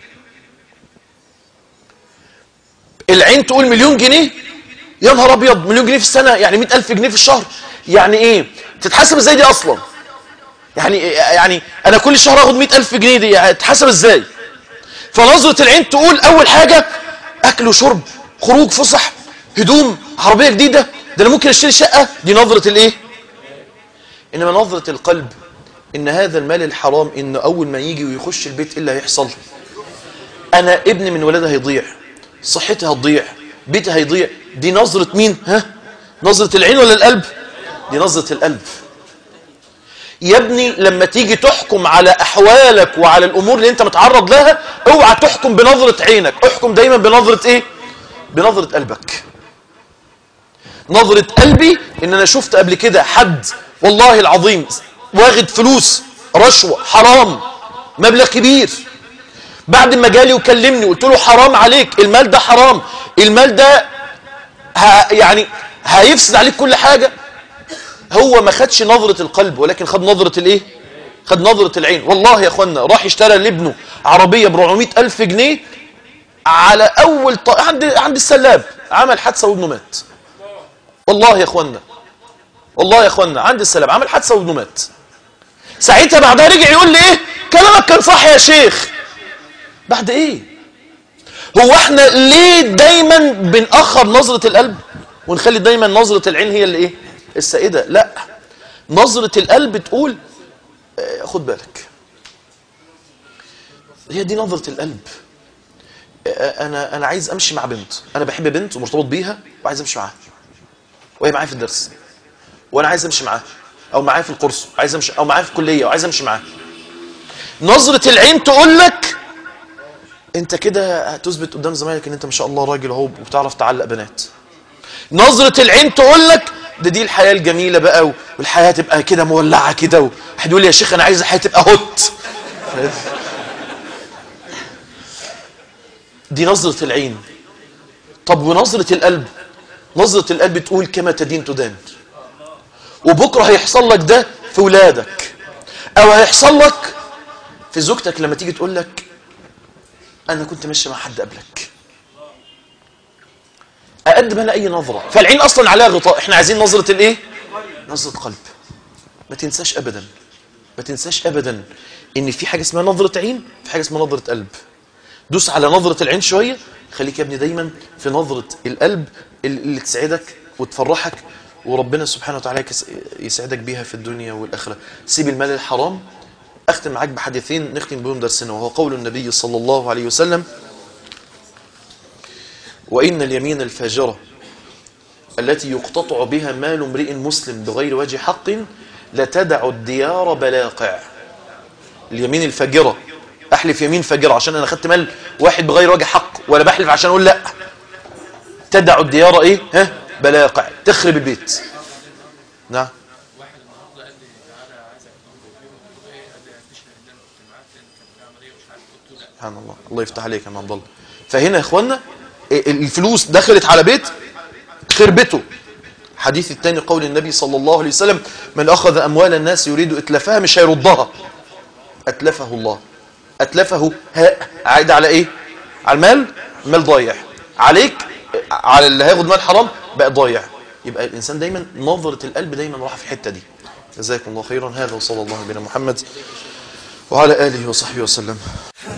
العين تقول مليون جنيه يا نهار ابيض مليون جنيه في السنه يعني مئة ألف جنيه في الشهر يعني ايه تتحسب ازاي دي اصلا يعني يعني انا كل شهر اخد مئة ألف جنيه دي يعني تتحسب ازاي فنظره العين تقول اول حاجه اكل وشرب خروج فسح هدوم عربيه جديده ده انا ممكن اشتري شقه دي نظره الايه انما نظره القلب ان هذا المال الحرام انه اول ما يجي ويخش البيت ايه اللي هيحصل انا ابني من ولادها هيضيع صحتها هتضيع بيتها هيضيع دي نظرة مين ها نظرة العين ولا القلب دي نظرة القلب يا ابني لما تيجي تحكم على احوالك وعلى الامور اللي انت متعرض لها اوعى تحكم بنظرة عينك احكم دايما بنظرة ايه بنظرة قلبك نظرة قلبي ان انا شفت قبل كده حد والله العظيم واخد فلوس رشوة حرام مبلغ كبير بعد ما جالي وكلمني قلت له حرام عليك المال ده حرام المال ده ه... يعني هيفسد عليك كل حاجة هو ما خدش نظرة القلب ولكن خد نظرة الايه خد نظرة العين والله يا اخوانا راح اشترى لابنه عربية ب 400 ألف جنيه على أول ط... عند عند السلاب عمل حادثة وابنه مات والله يا اخوانا والله يا اخوانا عند السلاب عمل حادثة وابنه مات ساعتها بعدها رجع يقول لي ايه كلامك كان صح يا شيخ بعد ايه هو احنا ليه دايما بنأخر نظرة القلب ونخلي دايما نظرة العين هي اللي ايه السائدة لا نظرة القلب تقول اه خد بالك هي دي نظرة القلب اه انا انا عايز امشي مع بنت انا بحب بنت ومرتبط بيها وعايز امشي معاها وهي معايا في الدرس وانا عايز امشي معاها او معاه في القرص عايز امشي او معاه في الكليه وعايز امشي معاه نظره العين تقول لك انت كده هتثبت قدام زمايلك ان انت ما شاء الله راجل اهو وبتعرف تعلق بنات نظره العين تقول لك ده دي الحياه الجميله بقى والحياه تبقى كده مولعه كده واحد يقول لي يا شيخ انا عايز الحياه تبقى هوت دي نظره العين طب ونظره القلب نظره القلب تقول كما تدين تدان وبكره هيحصل لك ده في ولادك او هيحصل لك في زوجتك لما تيجي تقول لك انا كنت ماشي مع حد قبلك اقدم انا اي نظره فالعين اصلا عليها غطاء احنا عايزين نظره الايه نظره قلب ما تنساش ابدا ما تنساش ابدا ان في حاجه اسمها نظره عين في حاجه اسمها نظره قلب دوس على نظره العين شويه خليك يا ابني دايما في نظره القلب اللي تسعدك وتفرحك وربنا سبحانه وتعالى يسعدك بيها في الدنيا والاخره سيب المال الحرام اختم معاك بحديثين نختم بهم درسنا وهو قول النبي صلى الله عليه وسلم وإن اليمين الفاجرة التي يقتطع بها مال امرئ مسلم بغير وجه حق لتدع الديار بلاقع اليمين الفاجرة أحلف يمين فاجرة عشان أنا أخدت مال واحد بغير وجه حق ولا بحلف عشان أقول لا تدع الديار إيه ها بلاقع تخرب البيت نعم سبحان الله الله يفتح عليك يا عبد الله فهنا يا اخوانا الفلوس دخلت على بيت خربته حديث الثاني قول النبي صلى الله عليه وسلم من أخذ أموال الناس يريد إتلافها مش هيردها أتلفه الله أتلفه هاء عائد على إيه على المال المال ضايع عليك على اللي هياخد مال حرام بقى ضايع يبقى الإنسان دايما نظرة القلب دايما راح في الحتة دي جزاكم الله خيرا هذا وصلى الله على محمد وعلى آله وصحبه وسلم